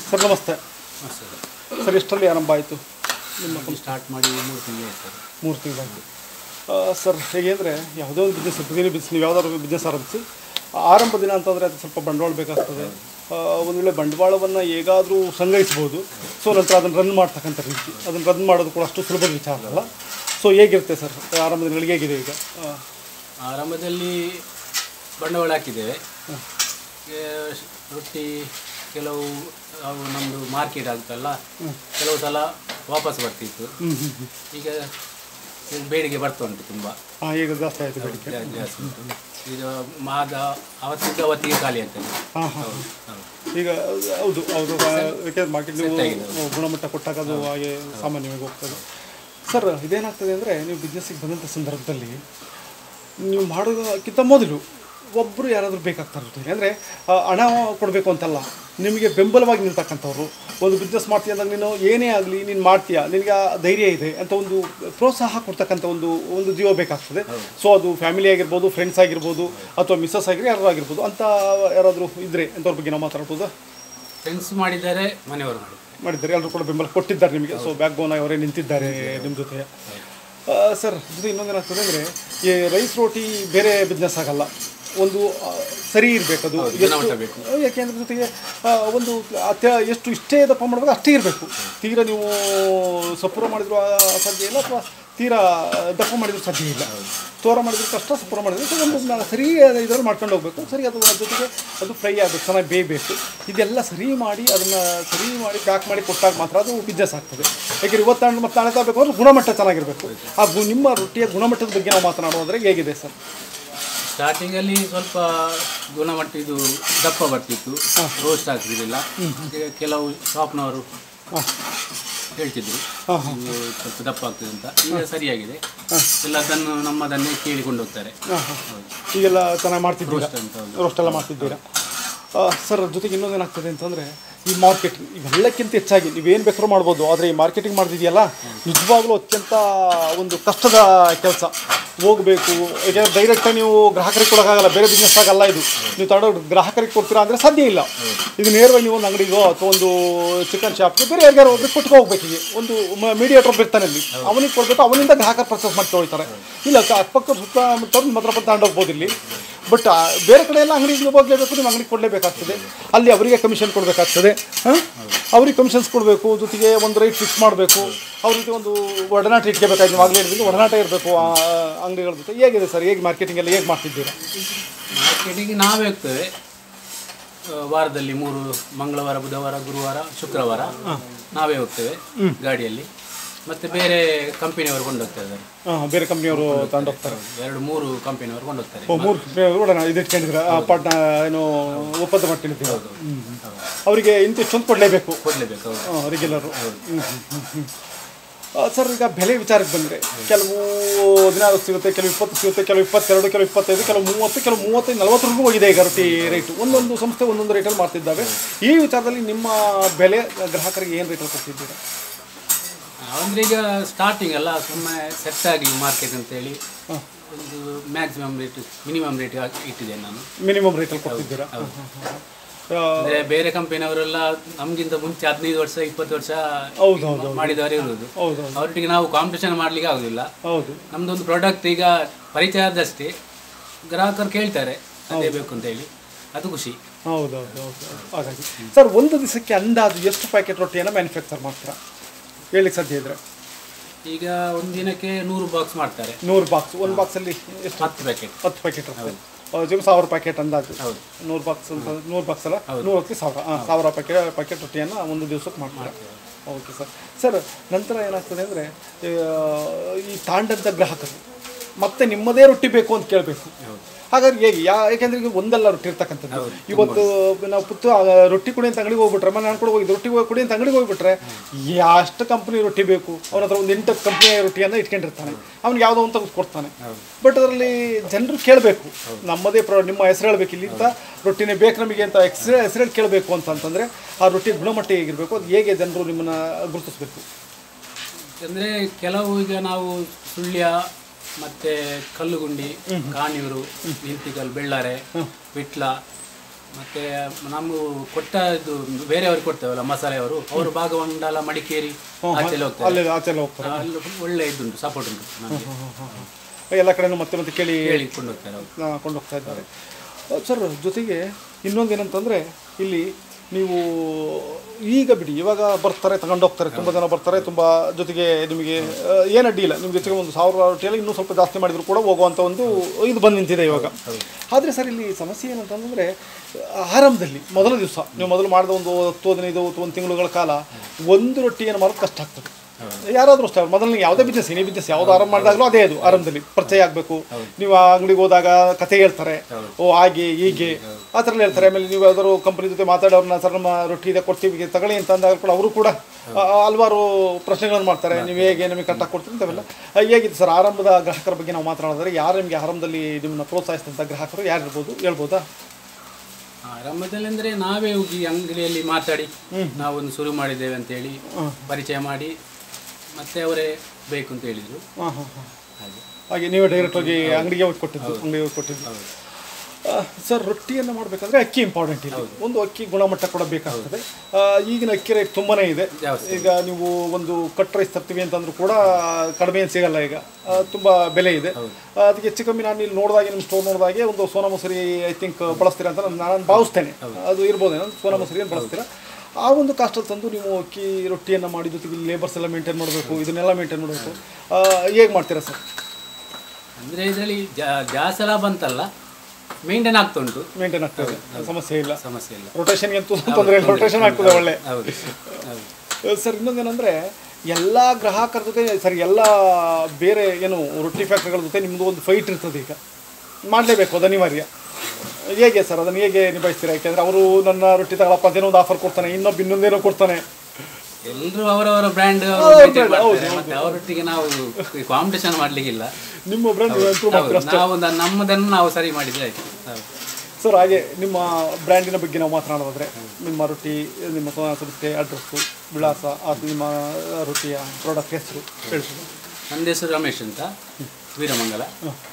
Sir ನಮಸ್ತೆ sir ಎಷ್ಟರಲ್ಲಿ ಆರಂಭ ಆಯಿತು ನಿಮ್ಮ ಸ್ಟಾರ್ಟ್ ಮಾಡಿ ಮೂರು ತಿಂಗಳು ಸರ್ ಮೂರು ತಿಂಗಳಾಯಿತು ಸರ್ ಹೇಗೆ ಅಂದರೆ ಯಾವುದೋ ಒಂದು ಬಿಸ್ನೆಸ್ ಬಿಗಿನಿ ಬಿಸ್ನೆಸ್ ನೀವು ಯಾವ್ದಾದ್ರು ಬಿಸ್ನೆಸ್ ಆರಂಭಿಸಿ ಆರಂಭ ದಿನ ಅಂತಂದರೆ ಅದು ಸ್ವಲ್ಪ ಬಂಡವಾಳ ಬೇಕಾಗ್ತದೆ ಆ, ಒಂದು ವೇಳೆ ಬಂಡವಾಳವನ್ನು ಹೇಗಾದರೂ ಸಂಗ್ರಹಿಸ್ಬೋದು ಸೊ ನಂತರ ಅದನ್ನು ರನ್ ಮಾಡ್ತಕ್ಕಂಥ ರೀತಿ ಅದನ್ನು ರನ್ ಮಾಡೋದು ಕೂಡ ಅಷ್ಟು ಸುಲಭದ ವಿಚಾರ ಅಲ್ಲ ಸೊ ಹೇಗಿರುತ್ತೆ ಸರ್ ಆರಂಭ ದಿನಗಳಿಗೆ ಹೇಗಿದೆ ಈಗ ಆ, ಆರಂಭದಲ್ಲಿ ಬಂಡವಾಳ ಹಾಕಿದ್ದೇವೆ ಏ, ರೊಟ್ಟಿ ಕೆಲವು ಅವು ನಮ್ಮದು ಮಾರ್ಕೆಟ್ ಆಗುತ್ತಲ್ಲ ಕೆಲವು ಸಲ ವಾಪಸ್ ಬರ್ತಿತ್ತು ಹ್ಮ್, ಹ್ಮ್, ಹ್ಮ್. ಈಗ ಈಗ ಬೇಡಿಕೆ ಬರ್ತಾ ಉಂಟು ತುಂಬ ಹಾಂ ಈಗ ಜಾಸ್ತಿ ಆಯಿತು ಬೇಡಿಕೆ ಜಾ- ಜಾಸ್ತಿ ಉಂಟು ಈಗ ಮಾದ ಅವತ್ತಿದ್ದು ಅವತ್ತಿಗೆ ಖಾಲಿ ಆಗ್ತದೆ ಹಾಂ ಹಾಂ ಹೌದು ಹೌದು ಈಗ ಹೌದು ಹೌದು ಯಾಕೆಂದ್ರೆ ಮಾರ್ಕೆಟ್ ನೀವು Set ಆಗಿದೆ. ಗುಣಮಟ್ಟ ಕೊಟ್ಟಾಗ ಅದು ಹಾಗೆ ಸಾಮಾನ್ಯವಾಗಿ ಹೋಗ್ತದೆ ಸರ್ ಇದೇನಾಗ್ತದೆ ಅಂದರೆ ನೀವು ಬಿಸ್ನೆಸ್ಸಿಗೆ ಬಂದಂಥ ಸಂದರ್ಭದಲ್ಲಿ ನೀವು ಮಾಡೋದಕ್ಕಿಂತ ಮೊದಲು ಒಬ್ಬರು ಯಾರಾದರೂ ಬೇಕಾಗ್ತಾರೆ ಜೊತೆಗೆ ಅಂದರೆ ಹಣ ಕೊಡಬೇಕು ಅಂತಲ್ಲ ನಿಮಗೆ ಬೆಂಬಲವಾಗಿ ನಿಲ್ತಕ್ಕಂಥವ್ರು ಒಂದು ಬಿಸ್ನೆಸ್ ಮಾಡ್ತೀಯ ಅಂದಾಗ ನೀನು ಏನೇ ಆಗಲಿ ನೀನು ಮಾಡ್ತೀಯಾ ನಿನಗೆ ಆ ಧೈರ್ಯ ಇದೆ ಅಂತ ಒಂದು ಪ್ರೋತ್ಸಾಹ ಕೊಡ್ತಕ್ಕಂಥ ಒಂದು ಒಂದು ಜೀವ ಬೇಕಾಗ್ತದೆ ಸೊ ಅದು ಫ್ಯಾಮಿಲಿ ಆಗಿರ್ಬೋದು ಫ್ರೆಂಡ್ಸ್ ಆಗಿರ್ಬೋದು ಅಥವಾ ಮಿಸ್ಸಸ್ ಆಗಿರೋ ಯಾರು ಆಗಿರ್ಬೋದು ಅಂತ ಯಾರಾದರೂ ಇದ್ದರೆ ಅಂಥವ್ರ ಬಗ್ಗೆ ನಾವು ಮಾತಾಡ್ಬೋದಾ ಫ್ರೆಂಡ್ಸ್ ಮಾಡಿದ್ದಾರೆ ಮನೆಯವರು ಮಾಡಿದ್ದಾರೆ ಮಾಡಿದ್ದಾರೆ ಎಲ್ಲರೂ ಕೂಡ ಬೆಂಬಲ ಕೊಟ್ಟಿದ್ದಾರೆ ನಿಮಗೆ ಸೊ ಬ್ಯಾಕ್ ಬೋನ್ ಅವರೇ ನಿಂತಿದ್ದಾರೆ ನಿಮ್ಮ ಜೊತೆ ಆ, ಸರ್ ಜೊತೆ ಇನ್ನೊಂದೇನಾಗ್ತದೆ ಅಂದರೆ ಈ ರೈಸ್ ರೋಟಿ ಬೇರೆ ಬಿಸ್ನೆಸ್ ಆಗಲ್ಲ ಒಂದು ಆ, ಸರಿ ಇರಬೇಕು ಅದು ಗುಣಮಟ್ಟ ಬೇಕು. ಯಾಕೆಂದ್ರೆ ಜೊತೆಗೆ ಆ, ಒಂದು ಅತ್ಯ ಎಷ್ಟು ಇಷ್ಟೇ ದಪ್ಪ ಮಾಡಬೇಕು ಅಷ್ಟೇ ಇರಬೇಕು ತೀರಾ ನೀವು ಸಪುರ ಮಾಡಿದ್ರು ಆ, ಸಾಧ್ಯ ಇಲ್ಲ ಅಥವಾ ತೀರಾ ದಪ್ಪ ಮಾಡಿದ್ರು ಸಾಧ್ಯ ಇಲ್ಲ ತೋರ ಮಾಡಿದ್ರು ಕಷ್ಟ ಸಪುರ ಮಾಡಿದ್ರು ಸೊ ಒಂದು ನಾವು ಸರಿ ಇದರಲ್ಲಿ ಮಾಡ್ಕೊಂಡು ಹೋಗ್ಬೇಕು ಸರಿ ಅದು ಅದ್ರ ಜೊತೆಗೆ ಅದು ಫ್ರೈ ಆಗಬೇಕು ಚೆನ್ನಾಗಿ ಬೇಯಬೇಕು ಇದೆಲ್ಲ ಸರಿ ಮಾಡಿ ಅದನ್ನು ಸರಿ ಮಾಡಿ ಪ್ಯಾಕ್ ಮಾಡಿ ಕೊಟ್ಟಾಗ ಮಾತ್ರ ಅದು ಬಿಸ್ನೆಸ್ ಆಗ್ತದೆ ಯಾಕೆಂದ್ರೆ ಇವತ್ತು ಮತ್ತು ನಾಳೆ ತಗಬೇಕು ಅಂದ್ರೆ ಗುಣಮಟ್ಟ ಚೆನ್ನಾಗಿರಬೇಕು ಆ ಗು ನಿಮ್ಮ ರೊಟ್ಟಿಯ ಗುಣಮಟ್ಟದ ಬಗ್ಗೆ ನಾವು ಮಾತನಾಡೋದ್ರೆ ಹೇಗಿದೆ ಸರ್ ಸ್ಟಾರ್ಟಿಂಗಲ್ಲಿ ಸ್ವಲ್ಪ ಗುಣಮಟ್ಟ ಇದು ದಪ್ಪ ಬರ್ತಿತ್ತು ರೋಸ್ಟ್ ಆಗ್ತಿರಲಿಲ್ಲ ಈಗ ಕೆಲವು ಶಾಪ್ನವರು ಹಾಂ ಹೇಳ್ತಿದ್ರು ಹಾಂ ಇದು ಸ್ವಲ್ಪ ದಪ್ಪ ಆಗ್ತದೆ ಅಂತ ಈಗ ಸರಿಯಾಗಿದೆ ಎಲ್ಲ ಅದನ್ನು ನಮ್ಮದನ್ನೇ ಕೇಳಿಕೊಂಡು ಹೋಗ್ತಾರೆ ಹಾಂ ಹಾಂ ಈಗೆಲ್ಲ ಚೆನ್ನಾಗಿ ಮಾಡ್ತಿದ್ದೀರಾ ರೋಸ್ಟ್ ಅಂತ ಹೌದು. ರೋಸ್ಟ್ ಎಲ್ಲ ಮಾಡ್ತಿದ್ದೀರಾ ಆ, ಸರ್ ಜೊತೆಗೆ ಇನ್ನೊಂದೇನಾಗ್ತದೆ ಅಂತಂದರೆ ಈ ಮಾರ್ಕೆಟ್ ಇವೆಲ್ಲಕ್ಕಿಂತ ಹೆಚ್ಚಾಗಿ ನೀವೇನು ಬೇಕಾದ್ರೂ ಮಾಡ್ಬೋದು ಆದರೆ ಈ ಮಾರ್ಕೆಟಿಂಗ್ ಮಾಡ್ತಿದೆಯಲ್ಲ ನಿಜವಾಗ್ಲೂ ಅತ್ಯಂತ ಒಂದು ಕಷ್ಟದ ಕೆಲಸ ಹೋಗಬೇಕು ಯಾಕೆಂದರೆ ಡೈರೆಕ್ಟಾಗಿ ನೀವು ಗ್ರಾಹಕರಿಗೆ ಕೊಡೋಕ್ಕಾಗಲ್ಲ ಬೇರೆ ಬಿಸ್ನೆಸ್ ಆಗಲ್ಲ ಇದು ನೀವು ತಗೊಂಡು ಗ್ರಾಹಕರಿಗೆ ಕೊಡ್ತೀರಾ ಅಂದರೆ ಸಾಧ್ಯ ಇಲ್ಲ ಇದು ನೇರವಾಗಿ ನೀವು ಒಂದು ಅಂಗಡಿಗೋ ಅಥವಾ ಒಂದು ಚಿಕನ್ ಶಾಪ್ಗೆ ಬೇರೆ ಯಾರಿಗಾರು ಒಬ್ಬರಿಗೆ ಕೊಟ್ಕೊ ಹೋಗ್ಬೇಕು ಹೀಗೆ ಒಂದು ಮೀಡಿಯೇಟರ್ ಒಬ್ಬ ಇರ್ತಾನೆ ಅಲ್ಲಿ ಅವನಿಗೆ ಕೊಡ್ಬೇಕು ಅವನಿಂದ ಗ್ರಾಹಕರು ಪರ್ಚೇಸ್ ಮಾಡ್ತಾ ಹೋಗ್ತಾರೆ ಇಲ್ಲ ಅಕ್ಕಪಕ್ಕ ಸುತ್ತಮುತ್ತ ಮಾತ್ರ ತಗೊಂಡು ಹೋಗ್ಬೋದು ಇಲ್ಲಿ ಬಟ್ ಬೇರೆ ಕಡೆ ಎಲ್ಲ ಅಂಗಡಿಗೆ ಹೋಗಲೇಬೇಕು ನೀವು ಅಂಗಡಿಗೆ ಕೊಡಲೇಬೇಕಾಗ್ತದೆ ಅಲ್ಲಿ ಅವರಿಗೆ ಕಮಿಷನ್ ಕೊಡಬೇಕಾಗ್ತದೆ ಅವ್ರಿಗೆ ಕಮಿಷನ್ಸ್ ಕೊಡಬೇಕು ಜೊತೆಗೆ ಒಂದು ರೇಟ್ ಫಿಕ್ಸ್ ಮಾಡಬೇಕು ಅವ್ರ ಜೊತೆ ಒಂದು ಒಡನಾಟ ಇಟ್ಕೋಬೇಕಾಗಿ ನೀವು ಆಗಲೇ ಹೇಳಿದ್ರೆ ಒಡನಾಟ ಇರಬೇಕು ಆ ಅಂಗಡಿಗಳ ಜೊತೆ ಹೇಗಿದೆ ಸರ್ ಹೇಗೆ ಮಾರ್ಕೆಟಿಂಗ್ ಎಲ್ಲ ಹೇಗೆ ಮಾಡ್ತಿದ್ದೀರಾ ಮಾರ್ಕೆಟಿಗೆ ನಾವೇ ಹೋಗ್ತೇವೆ ಆ, ವಾರದಲ್ಲಿ ಮೂರು ಮಂಗಳವಾರ ಬುಧವಾರ ಗುರುವಾರ ಶುಕ್ರವಾರ ನಾವೇ ಹೋಗ್ತೇವೆ ಗಾಡಿಯಲ್ಲಿ ಮತ್ತೆ ಬೇರೆ ಕಂಪನಿಯವರು ಕೊಂಡೋಗ್ತಾರೆ ಹಾಂ ಬೇರೆ ಕಂಪ್ನಿಯವರು ತಗೊಂಡು ಹೋಗ್ತಾರೆ ಎರಡು ಮೂರು ಕಂಪನಿಯವರು ಕೊಂಡೋಗ್ತಾರೆ ಓ ಮೂರು ಕಂಪ್ನಿಯವರು ಒಡನ ಇದು ಇಟ್ಕೊಂಡಿದ್ದೀರಾ ಪಾಟ್ನ ಏನು ಒಪ್ಪಂದ ಮಾಡ್ಕೊಂಡಿದ್ದೀರಾ ಅವರಿಗೆ ಇಂತಿಷ್ಟೊಂದು ಕೊಡಲೇಬೇಕು ಕೊಡ್ಲೇಬೇಕು ಹೌದು. ರೆಗ್ಯುಲರು ಸರ್ ಈಗ ಬೆಲೆ ವಿಚಾರಕ್ಕೆ ಬಂದರೆ ಕೆಲವು ಹದಿನಾರು ಸಿಗುತ್ತೆ ಕೆಲವು ಇಪ್ಪತ್ತು ಸಿಗುತ್ತೆ ಕೆಲವು ಇಪ್ಪತ್ತೆರಡು ಕೆಲವು ಇಪ್ಪತ್ತೈದು ಕೆಲವು ಮೂವತ್ತು ಕೆಲವು ಮೂವತ್ತೈದು ನಲವತ್ತರೆಗೂ ಹೋಗಿದೆ ಈಗ ರೊಟ್ಟಿ ರೇಟು ಒಂದೊಂದು ಸಂಸ್ಥೆ ಒಂದೊಂದು ರೇಟಲ್ಲಿ ಮಾಡ್ತಿದ್ದಾವೆ ಈ ವಿಚಾರದಲ್ಲಿ ನಿಮ್ಮ ಬೆಲೆ ಗ್ರಾಹಕರಿಗೆ ಏನು ರೇಟಲ್ಲಿ ಕೊಡ್ತಿದ್ದೀರಾ ಅಂದ್ರೆ ಈಗ ಸ್ಟಾರ್ಟಿಂಗ್ ಅಲ್ಲ ಸುಮ್ಮನೆ ಸೆಟ್ ಆಗಲಿ ಮಾರ್ಕೆಟ್ ಅಂತೇಳಿ ಹಾಂ ಒಂದು ಮ್ಯಾಕ್ಸಿಮಮ್ ರೇಟ್ ಮಿನಿಮಮ್ ರೇಟ್ ಇಟ್ಟಿದ್ದೇನೆ ನಾನು ಮಿನಿಮಮ್ ರೇಟಲ್ಲಿ ಕೊಡ್ತಿದ್ದೀರಾ ಆ, ಅಂದ್ರೆ ಬೇರೆ ಕಂಪನಿಯವರೆಲ್ಲ ನಮ್ಗಿಂತ ಮುಂಚೆ ಹದಿನೈದು ವರ್ಷ ಇಪ್ಪತ್ತು ವರ್ಷ ಹೌದು ಹೌದು ಮಾಡಿದವರು ಇರುವುದು ಹೌದು ಅವರೊಟ್ಟಿಗೆ ನಾವು ಕಾಂಪಿಟೇಷನ್ ಮಾಡ್ಲಿಕ್ಕೆ ಆಗುದಿಲ್ಲ ಹೌದು ನಮ್ದೊಂದು ಪ್ರಾಡಕ್ಟ್ ಈಗ ಪರಿಚಯ ಆದಷ್ಟೇ ಗ್ರಾಹಕರು ಕೇಳ್ತಾರೆ ಅದೇ ಬೇಕು ಅಂತ ಹೇಳಿ ಅದು ಖುಷಿ ಹೌದು ಹೌದು ಹೌದು ಹಾಗಾಗಿ ಸರ್ ಒಂದು ದಿವಸಕ್ಕೆ ಅಂದಾಜು ಎಷ್ಟು ಪ್ಯಾಕೆಟ್ ರೊಟ್ಟಿಯನ್ನು ಮ್ಯಾನುಫ್ಯಾಕ್ಚರ್ ಮಾಡ್ತೀರಾ ಹೇಳಿಕ್ಕೆ ಸಾಧ್ಯ ಇದ್ರೆ ಈಗ ಒಂದು ದಿನಕ್ಕೆ ನೂರು ಬಾಕ್ಸ್ ಮಾಡ್ತಾರೆ ನೂರು ಬಾಕ್ಸ್ ಒಂದು ಬಾಕ್ಸಲ್ಲಿ ಎಷ್ಟು ಹತ್ತು ಪ್ಯಾಕೆಟ್ ಹತ್ತು ಪ್ಯಾಕೆಟ್ ಇರ್ತದೆ ಜಿಮ್ ಸಾವಿರ ಪ್ಯಾಕೆಟ್ ಅಂದಾಜು ಹೌದು ನೂರು ಬಾಕ್ಸ್ ಅಂತ ನೂರು ಬಾಕ್ಸ್ ಅಲ್ಲ ನೂರು ಹೊತ್ತಿಗೆ ಸಾವಿರ ಹಾಂ ಸಾವಿರ ಪ್ಯಾಕೆಟ್ ಪ್ಯಾಕೆಟ್ ರೊಟ್ಟಿಯನ್ನು ಒಂದು ದಿವಸಕ್ಕೆ ಮಾಡ್ತಾರೆ ಓಕೆ ಸರ್ ಸರ್ ನಂತರ ಏನಾಗ್ತದೆ ಅಂದರೆ ಈ ತಾಂಡಂಥ ಗ್ರಾಹಕರು ಮತ್ತೆ ನಿಮ್ಮದೇ ರೊಟ್ಟಿ ಬೇಕು ಅಂತ ಕೇಳಬೇಕು ಹಾಗಾಗಿ ಹೇಗೆ ಯಾ ಯಾಕೆಂದ್ರೆ ಈಗ ಒಂದಲ್ಲ ರೊಟ್ಟಿ ಇರ್ತಕ್ಕಂಥದ್ದು ಇವತ್ತು ನಾವು ಪುತ್ತು ಆ, ರೊಟ್ಟಿ ಕುಡಿ ಅಂತ ಅಂಗಡಿಗೆ ಹೋಗ್ಬಿಟ್ರೆ ಮನೆ ನಾನು ಕೂಡ ಹೋಗಿದ್ದು ರೊಟ್ಟಿ ಹೋಗಿ ಕುಡಿ ಅಂತ ಅಂಗಡಿಗೆ ಹೋಗ್ಬಿಟ್ರೆ ಎಷ್ಟು ಕಂಪ್ನಿ ರೊಟ್ಟಿ ಬೇಕು ಅವನ ಹತ್ರ ಒಂದು ಎಂಟು ಕಂಪ್ನಿಯ ರೊಟ್ಟಿಯನ್ನು ಇಟ್ಕೊಂಡಿರ್ತಾನೆ ಅವ್ನಿಗೆ ಯಾವುದೋ ಒಂದು ತೆಗೆದು ಕೊಡ್ತಾನೆ ಬಟ್ ಅದರಲ್ಲಿ ಜನರು ಕೇಳಬೇಕು ನಮ್ಮದೇ ಪ್ರ ನಿಮ್ಮ ಹೆಸರು ಹೇಳ್ಬೇಕು ಇಲ್ಲಿಂದ ರೊಟ್ಟಿನೇ ಬೇಕು ನಮಗೆ ಅಂತ ಹೆಸರು ಹೆಸರು ಕೇಳಬೇಕು ಅಂತಂತಂದರೆ ಆ ರೊಟ್ಟಿ ಗುಣಮಟ್ಟ ಹೇಗಿರಬೇಕು ಅದು ಹೇಗೆ ಜನರು ನಿಮ್ಮನ್ನು ಗುರುತಿಸ್ಬೇಕು ಅಂದರೆ ಕೆಲವು ಈಗ ನಾವು ಸುಳ್ಯ ಮತ್ತೆ ಕಲ್ಲುಗುಂಡಿ ಕಾಣಿಯೂರು ನಿಂತಿಕಲ್ ಬೆಳ್ಳಾರೆ ವಿಟ್ಲ ಮತ್ತೆ ನಾವು ಕೊಟ್ಟ ಇದು ಬೇರೆಯವ್ರಿಗೆ ಕೊಡ್ತೇವಲ್ಲ ಮಸಾಲೆಯವರು ಅವರು ಭಾಗಮಂಡಲ ಮಡಿಕೇರಿ ಆಚೆಲ್ಲ ಹೋಗ್ತಾರೆ ಅಲ್ಲಿ ಆಚೆಲ್ಲ ಹೋಗ್ತಾರೆ ಅಲ್ಲಿ ಒಳ್ಳೆ ಇದುಂಟು ಸಪೋರ್ಟ್ ಉಂಟು ನಮಗೆ ಎಲ್ಲ ಕಡೆನೂ ಮತ್ತೆ ಮತ್ತೆ ಕೇಳಿ ಹೇಳಿ ಕೊಂಡು ಹೋಗ್ತಾರೆ ಅವರು ಆ, ಕೊಂಡೋಗ್ತಾ ಇದ್ದಾರೆ ಆ, ಸರ್ ಜೊತೆಗೆ ಇನ್ನೊಂದು ಏನಂತಂದರೆ ಇಲ್ಲಿ ನೀವು ಈಗ ಬಿಡಿ ಇವಾಗ ಬರ್ತಾರೆ ತಗೊಂಡೋಗ್ತಾರೆ ತುಂಬ ಜನ ಬರ್ತಾರೆ ತುಂಬ ಜೊತೆಗೆ ನಿಮಗೆ ಆ, ಏನು ಅಡ್ಡಿ ಇಲ್ಲ ನಿಮ್ಮ ಜೊತೆಗೆ ಒಂದು ಸಾವಿರ ರೊಟ್ಟಿಯಲ್ಲಿ ಇನ್ನೂ ಸ್ವಲ್ಪ ಜಾಸ್ತಿ ಮಾಡಿದ್ರು ಕೂಡ ಹೋಗುವಂಥ ಒಂದು ಇದು ಬಂದು ನಿಂತಿದೆ ಇವಾಗ ಆದರೆ ಸರ್ ಇಲ್ಲಿ ಸಮಸ್ಯೆ ಏನಂತಂದರೆ ಆರಂಭದಲ್ಲಿ ಮೊದಲ ದಿವಸ ನೀವು ಮೊದಲು ಮಾಡಿದ ಒಂದು ಹತ್ತು ಹದಿನೈದು ಅಥವಾ ಒಂದು ತಿಂಗಳುಗಳ ಕಾಲ ಒಂದು ರೊಟ್ಟಿಯನ್ನು ಮಾಡೋದು ಕಷ್ಟ ಆಗ್ತದೆ ಯಾರಾದರೂ ಅಷ್ಟೇ ಮೊದಲನೇ ಯಾವುದೇ ಬಿಸ್ನೆಸ್ ಏನೇ ಬಿಸ್ನೆಸ್ ಯಾವುದು ಆರಂಭ ಮಾಡಿದಾಗಲೂ ಅದೇ ಅದು ಆರಂಭದಲ್ಲಿ ಪರಿಚಯ ಆಗಬೇಕು ನೀವು ಆ ಅಂಗಡಿಗೆ ಹೋದಾಗ ಕತೆ ಹೇಳ್ತಾರೆ ಓ ಹಾಗೆ ಹೀಗೆ ಆ ಥರ ಎಲ್ಲ ಹೇಳ್ತಾರೆ ಆಮೇಲೆ ನೀವು ಯಾವ್ದಾದ್ರು ಕಂಪನಿ ಜೊತೆ ಮಾತಾಡೋರ್ನ ಸರ್ ನಮ್ಮ ರೊಟ್ಟಿ ಇದೆ ಕೊಡ್ತೀವಿ ತಗೊಳ್ಳಿ ಅಂತ ಅಂದಾಗ ಕೂಡ ಅವರು ಕೂಡ ಆ, ಹಲವಾರು ಪ್ರಶ್ನೆಗಳನ್ನು ಮಾಡ್ತಾರೆ ನೀವು ಹೇಗೆ ನಿಮಗೆ ಕಟ್ಟಾಗಿ ಕೊಡ್ತೀರಿ ಅಂತೆಲ್ಲ ಆ, ಹೇಗಿದೆ ಸರ್ ಆರಂಭದ ಗ್ರಾಹಕರ ಬಗ್ಗೆ ನಾವು ಮಾತನಾಡಿದ್ರೆ ಯಾರು ನಿಮಗೆ ಆರಂಭದಲ್ಲಿ ನಿಮ್ಮನ್ನ ಪ್ರೋತ್ಸಾಹಿಸಿದಂಥ ಗ್ರಾಹಕರು ಯಾರು ಇರ್ಬೋದು ಹೇಳ್ಬೋದಾ ಆರಂಭದಲ್ಲಿ ಅಂದ್ರೆ ನಾವೇ ಹೋಗಿ ಅಂಗಡಿಯಲ್ಲಿ ಮಾತಾಡಿ ನಾವೊಂದು ಶುರು ಮಾಡಿದ್ದೇವೆ ಅಂತ ಹೇಳಿ ಪರಿಚಯ ಮಾಡಿ ಮತ್ತೆ ಅವರೇ ಬೇಕು ಅಂತ ಹೇಳಿದ್ರು ಹಾಂ ಹಾಂ ಹಾಂ ಹಾಗೆ ಹಾಗೆ ನೀವೇ ಡೈರೆಕ್ಟ್ ಹೋಗಿ ಅಂಗಡಿಗೆ ಹೋಗಿ ಕೊಟ್ಟಿದ್ದು ಅಂಗಡಿಗೆ ಹೋಗಿ ಕೊಟ್ಟಿದ್ದು ಆ, ಸರ್ ರೊಟ್ಟಿಯನ್ನು ಮಾಡಬೇಕಂದ್ರೆ ಅಕ್ಕಿ ಇಂಪಾರ್ಟೆಂಟ್ ಇದೆ ಒಂದು ಅಕ್ಕಿ ಗುಣಮಟ್ಟ ಕೂಡ ಬೇಕಾಗ್ತದೆ ಆ, ಈಗಿನ ಅಕ್ಕಿ ರೇಟ್ ತುಂಬಾನೇ ಇದೆ ಜಾಸ್ತಿ. ಈಗ ನೀವು ಒಂದು ಕಟ್ ರೈಸ್ ತರ್ತೀವಿ ಅಂತಂದ್ರೂ ಕೂಡ ಕಡಿಮೆ ಏನು ಸಿಗಲ್ಲ ಈಗ ಆ, ತುಂಬ ಬೆಲೆ ಇದೆ ಆ, ಅದಕ್ಕೆ ಹೆಚ್ಚು ಕಮ್ಮಿ ನಾನು ಇಲ್ಲಿ ನೋಡಿದಾಗೆ ನಿಮ್ಮ ಸ್ಟೋರ್ ನೋಡಿದಾಗೆ ಒಂದು ಸೋನಾ ಮಸೂರಿ ಐ ಥಿಂಕ್ ಬಳಸ್ತೀರಾ ಅಂತ ನಾನು- ನಾನು ಭಾವಿಸ್ತೇನೆ ಅದು ಇರ್ಬೋದೇನೋ ಸೋನಾ ಮಸೂರಿಯನ್ನು ಬಳಸ್ತೀರಾ ಆ ಒಂದು ಕಾಸ್ಟಲ್ಲಿ ತಂದು ನೀವು ಅಕ್ಕಿ ರೊಟ್ಟಿಯನ್ನು ಮಾಡಿ ಜೊತೆಗೆ ಲೇಬರ್ಸ್ ಎಲ್ಲ ಮೇಂಟೈನ್ ಮಾಡಬೇಕು ಇದನ್ನೆಲ್ಲ ಮೇಂಟೈನ್ ಮಾಡಬೇಕು ಹೇಗೆ ಮಾಡ್ತೀರಾ ಸರ್ ಅಂದ್ರೆ ಇದರಲ್ಲಿ ಜಾಸ್ತಿ ಲಾಭ ಅಂತಲ್ಲ ಮೇಂಟೈನ್ ಆಗ್ತಾ ಉಂಟು ಮೇಂಟೈನ್ ಆಗ್ತದೆ ಸಮಸ್ಯೆ ಇಲ್ಲ ಸಮಸ್ಯೆ ಇಲ್ಲ ರೊಟೇಷನ್ಗೆ ಅಂತೂ ತೊಂದರೆ ಇಲ್ಲ ರೊಟೇಷನ್ ಆಗ್ತದೆ ಒಳ್ಳೆ ಹೌದು ಹೌದು ಸರ್ ಇನ್ನೊಂದೇನೆಂದರೆ ಎಲ್ಲ ಗ್ರಾಹಕರ ಜೊತೆ ಸರ್ ಎಲ್ಲ ಬೇರೆ ಏನು ರೊಟ್ಟಿ ಫ್ಯಾಕ್ಟ್ರಿಗಳ ಜೊತೆ ನಿಮ್ಮದು ಒಂದು ಫೈಟ್ ಇರ್ತದೆ ಈಗ ಮಾಡಲೇಬೇಕು ಅದು ಅನಿವಾರ್ಯ ಹೇಗೆ ಸರ್ ಅದನ್ನು ಹೇಗೆ ನಿಭಾಯಿಸ್ತೀರಾ ಯಾಕೆಂದರೆ ಅವರು ನನ್ನ ರೊಟ್ಟಿ ತಗೊಳಪ್ಪ ಅಂತ ಏನೋ ಒಂದು ಆಫರ್ ಕೊಡ್ತಾನೆ ಇನ್ನೊಬ್ಬ ಇನ್ನೊಂದೇನೋ ಕೊಡ್ತಾನೆ ಎಲ್ಲರೂ ಅವರವರ ಬ್ರ್ಯಾಂಡ್ ಮತ್ತೆ ಅವರೊಟ್ಟಿಗೆ ನಾವು ಕಾಂಪಿಟೇಷನ್ ಮಾಡ್ಲಿಕ್ಕಿಲ್ಲ ನಿಮ್ಮ ಬ್ರ್ಯಾಂಡ್ ಇಂಪ್ರೂವ್ ಹೌದು, ನಾವು ನ- ನಮ್ಮದನ್ನು ನಾವು ಸರಿ ಮಾಡಿದ್ರೆ ಆಯ್ತು ಹೌದು. ಸರ್ ಹಾಗೆ ನಿಮ್ಮ ಬ್ರ್ಯಾಂಡಿನ ಬಗ್ಗೆ ನಾವು ಮಾತನಾಡೋದಾದ್ರೆ ನಿಮ್ಮ ರೊಟ್ಟಿ ನಿಮ್ಮ ಸೋನಾ ಸಂಸ್ಥೆ ಅಡ್ರೆಸ್ಸು ವಿಳಾಸ ಅದು ನಿಮ್ಮ ರೊಟ್ಟಿಯ ಪ್ರಾಡಕ್ಟ್ ಹೆಸರು ಹೇಳ್ತೀವಿ ನನ್ನ ಹೆಸರು ರಮೇಶ್ ಅಂತ ವೀರಮಂಗಲ